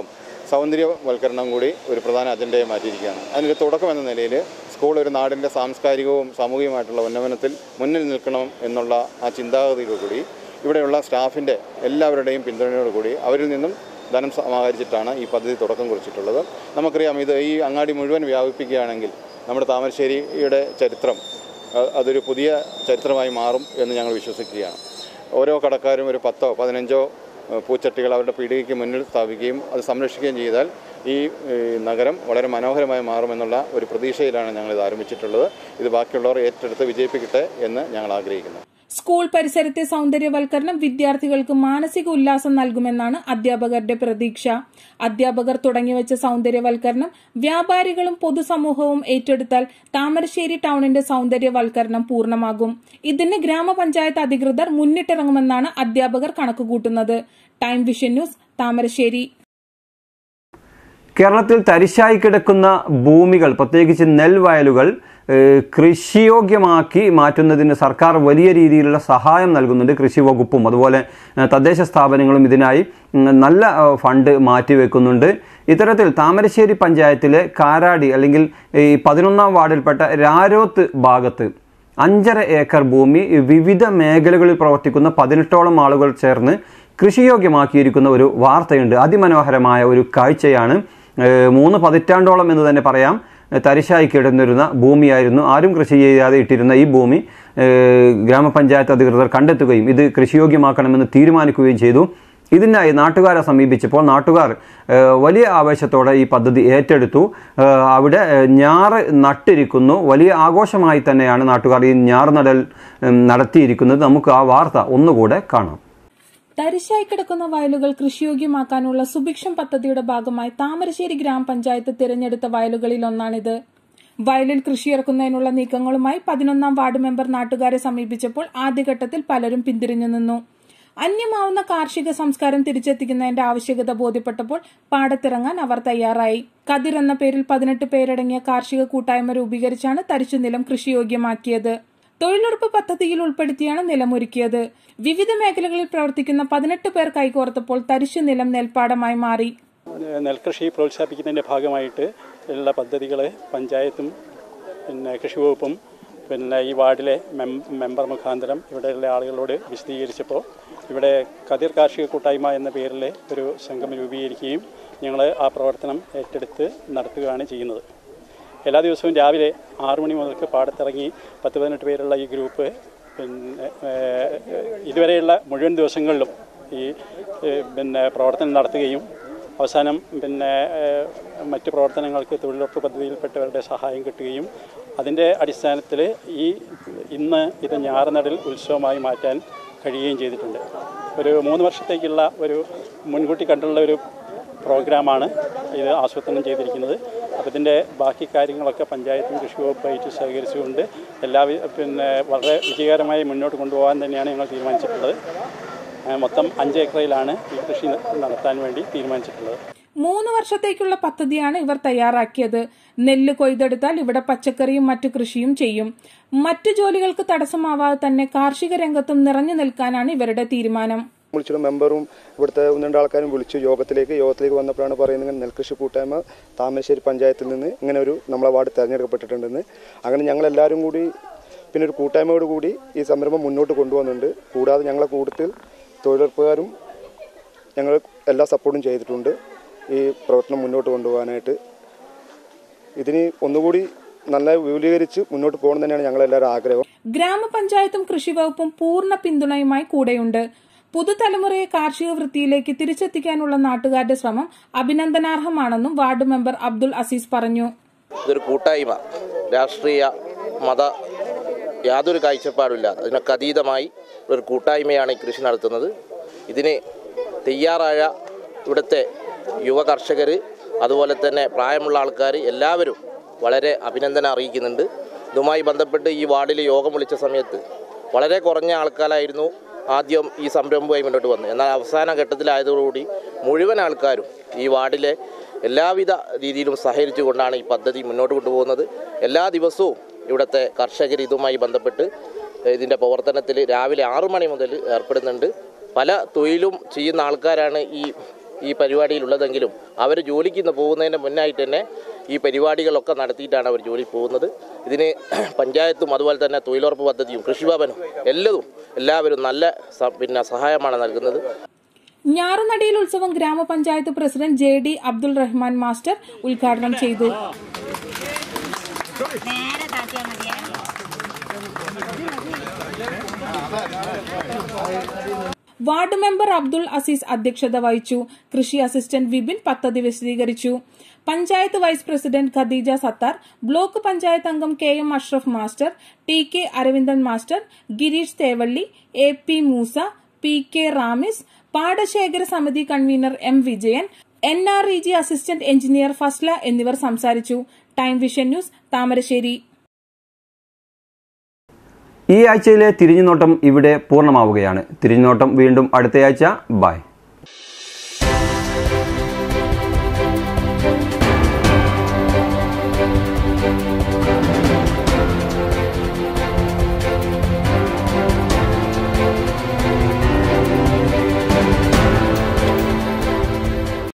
സൗന്ദര്യവൽക്കരണം കൂടി ഒരു പ്രധാന അജണ്ടയെ മാറ്റിയിരിക്കുകയാണ് അതിനൊരു തുടക്കം എന്ന നിലയിൽ സ്കൂൾ ഒരു നാടിൻ്റെ സാംസ്കാരികവും സാമൂഹികമായിട്ടുള്ള ഉന്നമനത്തിൽ മുന്നിൽ നിൽക്കണം എന്നുള്ള ആ ചിന്താഗതിയോടുകൂടി ഇവിടെയുള്ള സ്റ്റാഫിൻ്റെ എല്ലാവരുടെയും പിന്തുണയോടുകൂടി അവരിൽ നിന്നും ധനം സമാഹരിച്ചിട്ടാണ് ഈ പദ്ധതി തുടക്കം കുറിച്ചിട്ടുള്ളത് നമുക്കറിയാം ഇത് ഈ അങ്ങാടി മുഴുവൻ വ്യാപിപ്പിക്കുകയാണെങ്കിൽ നമ്മുടെ താമരശ്ശേരിയുടെ ചരിത്രം അ- അതൊരു പുതിയ ചരിത്രമായി മാറും എന്ന് ഞങ്ങൾ വിശ്വസിക്കുകയാണ് ഓരോ കടക്കാരും ഒരു പത്തോ പതിനഞ്ചോ ഏഹ്, പൂച്ചട്ടികൾ അവരുടെ പീടികയ്ക്ക് മുന്നിൽ സ്ഥാപിക്കുകയും അത് സംരക്ഷിക്കുകയും ചെയ്താൽ ഈ ഏഹ്, നഗരം വളരെ മനോഹരമായി മാറുമെന്നുള്ള ഒരു പ്രതീക്ഷയിലാണ് ഞങ്ങളിത് ആരംഭിച്ചിട്ടുള്ളത് ഇത് ബാക്കിയുള്ളവർ ഏറ്റെടുത്ത് വിജയിപ്പിക്കട്ടെ എന്ന് ഞങ്ങൾ ആഗ്രഹിക്കുന്നു സ്കൂൾ പരിസരത്തെ സൗന്ദര്യവൽക്കരണം വിദ്യാർത്ഥികൾക്ക് മാനസിക ഉല്ലാസം നൽകുമെന്നാണ് അധ്യാപകരുടെ പ്രതീക്ഷ അധ്യാപകർ തുടങ്ങിവെച്ച സൗന്ദര്യവൽക്കരണം വ്യാപാരികളും പൊതുസമൂഹവും ഏറ്റെടുത്താൽ താമരശ്ശേരി ടൗണിന്റെ സൗന്ദര്യവൽക്കരണം പൂർണ്ണമാകും ഇതിന് ഗ്രാമപഞ്ചായത്ത് അധികൃതർ മുന്നിട്ടിറങ്ങുമെന്നാണ് അധ്യാപകർ കണക്കുകൂട്ടുന്നത് ടൈം വിഷൻ ന്യൂസ് താമരശ്ശേരി കേരളത്തിൽ തരിശായി കിടക്കുന്ന ഭൂമികൾ പ്രത്യേകിച്ച് നെൽവയലുകൾ ഏഹ്, കൃഷിയോഗ്യമാക്കി മാറ്റുന്നതിന് സർക്കാർ വലിയ രീതിയിലുള്ള സഹായം നൽകുന്നുണ്ട് കൃഷി വകുപ്പും അതുപോലെ ഏഹ്, തദ്ദേശ സ്ഥാപനങ്ങളും ഇതിനായി ഉം, നല്ല ഏഹ്, ഫണ്ട് മാറ്റിവെക്കുന്നുണ്ട് ഇത്തരത്തിൽ താമരശ്ശേരി പഞ്ചായത്തിലെ കാരാടി അല്ലെങ്കിൽ ഈ പതിനൊന്നാം വാർഡിൽപ്പെട്ട രാരോത്ത് ഭാഗത്ത് അഞ്ചര ഏക്കർ ഭൂമി വിവിധ മേഖലകളിൽ പ്രവർത്തിക്കുന്ന പതിനെട്ടോളം ആളുകൾ ചേർന്ന് കൃഷിയോഗ്യമാക്കിയിരിക്കുന്ന ഒരു വാർത്തയുണ്ട് അതിമനോഹരമായ ഒരു കാഴ്ചയാണ് ഏഹ് മൂന്ന് പതിറ്റാണ്ടോളം എന്ന് തന്നെ പറയാം ഏഹ് തരിശായി കിടന്നിരുന്ന ഭൂമിയായിരുന്നു ആരും കൃഷി ചെയ്യാതെ ഇട്ടിരുന്ന ഈ ഭൂമി ഏഹ് ഗ്രാമപഞ്ചായത്ത് അധികൃതർ കണ്ടെത്തുകയും ഇത് കൃഷിയോഗ്യമാക്കണമെന്ന് തീരുമാനിക്കുകയും ചെയ്തു ഇതിനായി നാട്ടുകാരെ സമീപിച്ചപ്പോൾ നാട്ടുകാർ ഏഹ്, വലിയ ആവേശത്തോടെ ഈ പദ്ധതി ഏറ്റെടുത്തു ഏഹ്, അവിടെ ഏഹ്, ഞാറ് നട്ടിരിക്കുന്നു വലിയ ആഘോഷമായി തന്നെയാണ് നാട്ടുകാർ ഈ ഞാറ് നടൽ ഉം, നടത്തിയിരിക്കുന്നത് നമുക്ക് ആ വാർത്ത ഒന്നുകൂടെ കാണാം തരിശായി കിടക്കുന്ന വയലുകൾ കൃഷിയോഗ്യമാക്കാനുള്ള സുഭിക്ഷം പദ്ധതിയുടെ ഭാഗമായി താമരശ്ശേരി ഗ്രാമപഞ്ചായത്ത് തിരഞ്ഞെടുത്ത വയലുകളിൽ ഒന്നാണിത് വയലിൽ കൃഷിയിറക്കുന്നതിനുള്ള നീക്കങ്ങളുമായി പതിനൊന്നാം വാർഡ് മെമ്പർ നാട്ടുകാരെ സമീപിച്ചപ്പോൾ ആദ്യഘട്ടത്തിൽ പലരും പിന്തിരിഞ്ഞു നിന്നു അന്യമാവുന്ന കാർഷിക സംസ്കാരം തിരിച്ചെത്തിക്കുന്നതിന്റെ ആവശ്യകത ബോധ്യപ്പെട്ടപ്പോൾ പാടത്തിറങ്ങാൻ അവർ തയ്യാറായി കതിർ എന്ന പേരിൽ പതിനെട്ട് പേരടങ്ങിയ കാർഷിക കൂട്ടായ്മ രൂപീകരിച്ചാണ് തരിശുനിലം കൃഷിയോഗ്യമാക്കിയത് തൊഴിലുറപ്പ് പദ്ധതിയിൽ ഉൾപ്പെടുത്തിയാണ് നിലമൊരുക്കിയത് വിവിധ മേഖലകളിൽ പ്രവർത്തിക്കുന്ന പതിനെട്ട് പേർ കൈകോർത്തപ്പോൾ തരിശു നിലം നെൽപ്പാടമായി മാറി നെൽകൃഷി പ്രോത്സാഹിപ്പിക്കുന്നതിൻ്റെ ഭാഗമായിട്ട് ഉള്ള പദ്ധതികൾ പഞ്ചായത്തും പിന്നെ കൃഷി വകുപ്പും പിന്നെ ഈ വാർഡിലെ മെം മെമ്പർ മുഖാന്തരം ഇവിടെയുള്ള ആളുകളോട് വിശദീകരിച്ചപ്പോൾ ഇവിടെ കതിർ കാർഷിക കൂട്ടായ്മ എന്ന പേരിൽ ഒരു സംഘം രൂപീകരിക്കുകയും ഞങ്ങൾ ആ പ്രവർത്തനം ഏറ്റെടുത്ത് നടത്തുകയാണ് ചെയ്യുന്നത് എല്ലാ ദിവസവും രാവിലെ ആറു മണി മുതൽക്ക് പാടത്തിറങ്ങി പത്ത് പതിനെട്ട് പേരുള്ള ഈ ഗ്രൂപ്പ് പിന്നെ ഏഹ്, ഇതുവരെയുള്ള മുഴുവൻ ദിവസങ്ങളിലും ഈ ഏഹ്, പിന്നെ പ്രവർത്തനം നടത്തുകയും അവസാനം പിന്നെ ഏഹ്, മറ്റ് പ്രവർത്തനങ്ങൾക്ക് തൊഴിലുറപ്പ് പദ്ധതിയിൽപ്പെട്ടവരുടെ സഹായം കിട്ടുകയും അതിൻ്റെ അടിസ്ഥാനത്തിൽ ഈ ഇന്ന് ഇത് ഞാറുനടൽ ഉത്സവമായി മാറ്റാൻ കഴിയുകയും ചെയ്തിട്ടുണ്ട് ഒരു മൂന്ന് വർഷത്തേക്കുള്ള ഒരു മുൻകൂട്ടി കണ്ടുള്ള ഒരു പ്രോഗ്രാമാണ് ഇത് ആസൂത്രണം ചെയ്തിരിക്കുന്നത് അപ്പോൾ ഇതിൻ്റെ ബാക്കി കാര്യങ്ങളൊക്കെ പഞ്ചായത്തും കൃഷി വകുപ്പായിട്ട് സഹകരിച്ചുകൊണ്ട് എല്ലാ വി- പിന്നെ വളരെ വിജയകരമായി മുന്നോട്ട് കൊണ്ടുപോകാൻ തന്നെയാണ് ഞങ്ങൾ തീരുമാനിച്ചിട്ടുള്ളത് ആ, മൊത്തം അഞ്ച് ഏക്കറിലാണ് ഈ കൃഷി നടത്താൻ വേണ്ടി തീരുമാനിച്ചിട്ടുള്ളത് മൂന്ന് വർഷത്തേക്കുള്ള പദ്ധതിയാണ് ഇവർ തയ്യാറാക്കിയത് നെല്ല് കൊയ്തെടുത്താൽ ഇവിടെ പച്ചക്കറിയും മറ്റു കൃഷിയും ചെയ്യും മറ്റു ജോലികൾക്ക് തടസ്സമാവാതെ തന്നെ കാർഷിക രംഗത്തും നിറഞ്ഞു നിൽക്കാനാണ് ഇവരുടെ തീരുമാനം വിളിച്ചിട്ട് മെമ്പറും ഇവിടുത്തെ ഒന്ന് രണ്ട് ആൾക്കാരും വിളിച്ചു യോഗത്തിലേക്ക് യോഗത്തിലേക്ക് വന്നപ്പോഴാണ് പറയുന്നത് ഇങ്ങനെ നെൽകൃഷി കൂട്ടായ്മ താമരശ്ശേരി പഞ്ചായത്തിൽ നിന്ന് ഇങ്ങനെ ഒരു നമ്മളെ വാർഡ് തിരഞ്ഞെടുക്കപ്പെട്ടിട്ടുണ്ടെന്ന് അങ്ങനെ ഞങ്ങളെല്ലാവരും കൂടി പിന്നെ ഒരു കൂട്ടായ്മയോട് കൂടി ഈ സംരംഭം മുന്നോട്ട് കൊണ്ടുവന്നുണ്ട് കൂടാതെ ഞങ്ങളെ കൂട്ടത്തിൽ തൊഴിലുറപ്പുകാരും ഞങ്ങൾ എല്ലാ സപ്പോർട്ടും ചെയ്തിട്ടുണ്ട് ഈ പ്രവർത്തനം മുന്നോട്ട് കൊണ്ടുപോകാനായിട്ട് ഇതിന് ഒന്നുകൂടി നല്ല വിപുലീകരിച്ച് മുന്നോട്ട് പോകണം തന്നെയാണ് ഞങ്ങളെല്ലാവരും ആഗ്രഹം ഗ്രാമപഞ്ചായത്തും കൃഷിവകുപ്പും പൂർണ്ണ പിന്തുണയുമായി കൂടെയുണ്ട് പുതുതലമുറയെ കാർഷിക വൃത്തിയിലേക്ക് തിരിച്ചെത്തിക്കാനുള്ള നാട്ടുകാരുടെ ശ്രമം അഭിനന്ദനാർഹമാണെന്നും വാർഡ് മെമ്പർ അബ്ദുൾ അസീസ് പറഞ്ഞു ഇതൊരു കൂട്ടായ്മ രാഷ്ട്രീയ മത യാതൊരു കാഴ്ചപ്പാടുമില്ലാതെ അതിനൊക്കെ അതീതമായി ഒരു കൂട്ടായ്മയാണ് ഈ കൃഷി നടത്തുന്നത് ഇതിന് തയ്യാറായ ഇവിടുത്തെ യുവ കർഷകർ അതുപോലെ തന്നെ പ്രായമുള്ള ആൾക്കാർ എല്ലാവരും വളരെ അഭിനന്ദനം അറിയിക്കുന്നുണ്ട് ഇതുമായി ബന്ധപ്പെട്ട് ഈ വാർഡിൽ യോഗം വിളിച്ച സമയത്ത് വളരെ കുറഞ്ഞ ആൾക്കാരായിരുന്നു ആദ്യം ഈ സംരംഭവുമായി മുന്നോട്ട് വന്നത് എന്നാൽ അവസാന ഘട്ടത്തിലായതോടുകൂടി മുഴുവൻ ആൾക്കാരും ഈ വാർഡിലെ എല്ലാവിധ രീതിയിലും സഹകരിച്ചുകൊണ്ടാണ് ഈ പദ്ധതി മുന്നോട്ട് കൊണ്ടുപോകുന്നത് എല്ലാ ദിവസവും ഇവിടുത്തെ കർഷകർ ഇതുമായി ബന്ധപ്പെട്ട് ഇതിൻ്റെ പ്രവർത്തനത്തിൽ രാവിലെ ആറു മണി മുതൽ ഏർപ്പെടുന്നുണ്ട് പല തൊഴിലും ചെയ്യുന്ന ആൾക്കാരാണ് ഈ ഈ പരിപാടിയിലുള്ളതെങ്കിലും അവർ ജോലിക്ക് ഇന്ന് പോകുന്നതിന് മുന്നായിട്ട് തന്നെ ഈ പരിപാടികളൊക്കെ നടത്തിയിട്ടാണ് അവർ ജോലി പോകുന്നത് ഇതിന് പഞ്ചായത്തും അതുപോലെ തന്നെ തൊഴിലുറപ്പ് പദ്ധതിയും കൃഷിഭവനും എല്ലതും എല്ലാവരും നല്ല സ- പിന്നെ സഹായമാണ് നൽകുന്നത് ഞാറുനടിയിൽ ഉത്സവം grama panchayat president J D Abdul Rahman master ഉദ്ഘാടനം ചെയ്തു വാർഡ് മെമ്പർ അബ്ദുൾ അസീസ് അധ്യക്ഷത വഹിച്ചു കൃഷി അസിസ്റ്റന്റ് വിപിൻ പദ്ധതി വിശദീകരിച്ചു panchayat vice president Khadeeja Sathar block panchayat അംഗം K M Ashraf master T K Aravindan master Gireesh Thevally A P Moosa P K Ramis പാടശേഖര സമിതി convenor M Vijayan N R E G assistant engineer Fasla എന്നിവർ സംസാരിച്ചു ടൈം വിഷൻ ന്യൂസ് താമരശ്ശേരി ഈ ആഴ്ചയിലെ തിരിഞ്ഞുനോട്ടം ഇവിടെ പൂർണ്ണമാവുകയാണ് തിരിഞ്ഞുനോട്ടം വീണ്ടും അടുത്തയാഴ്ച ബൈ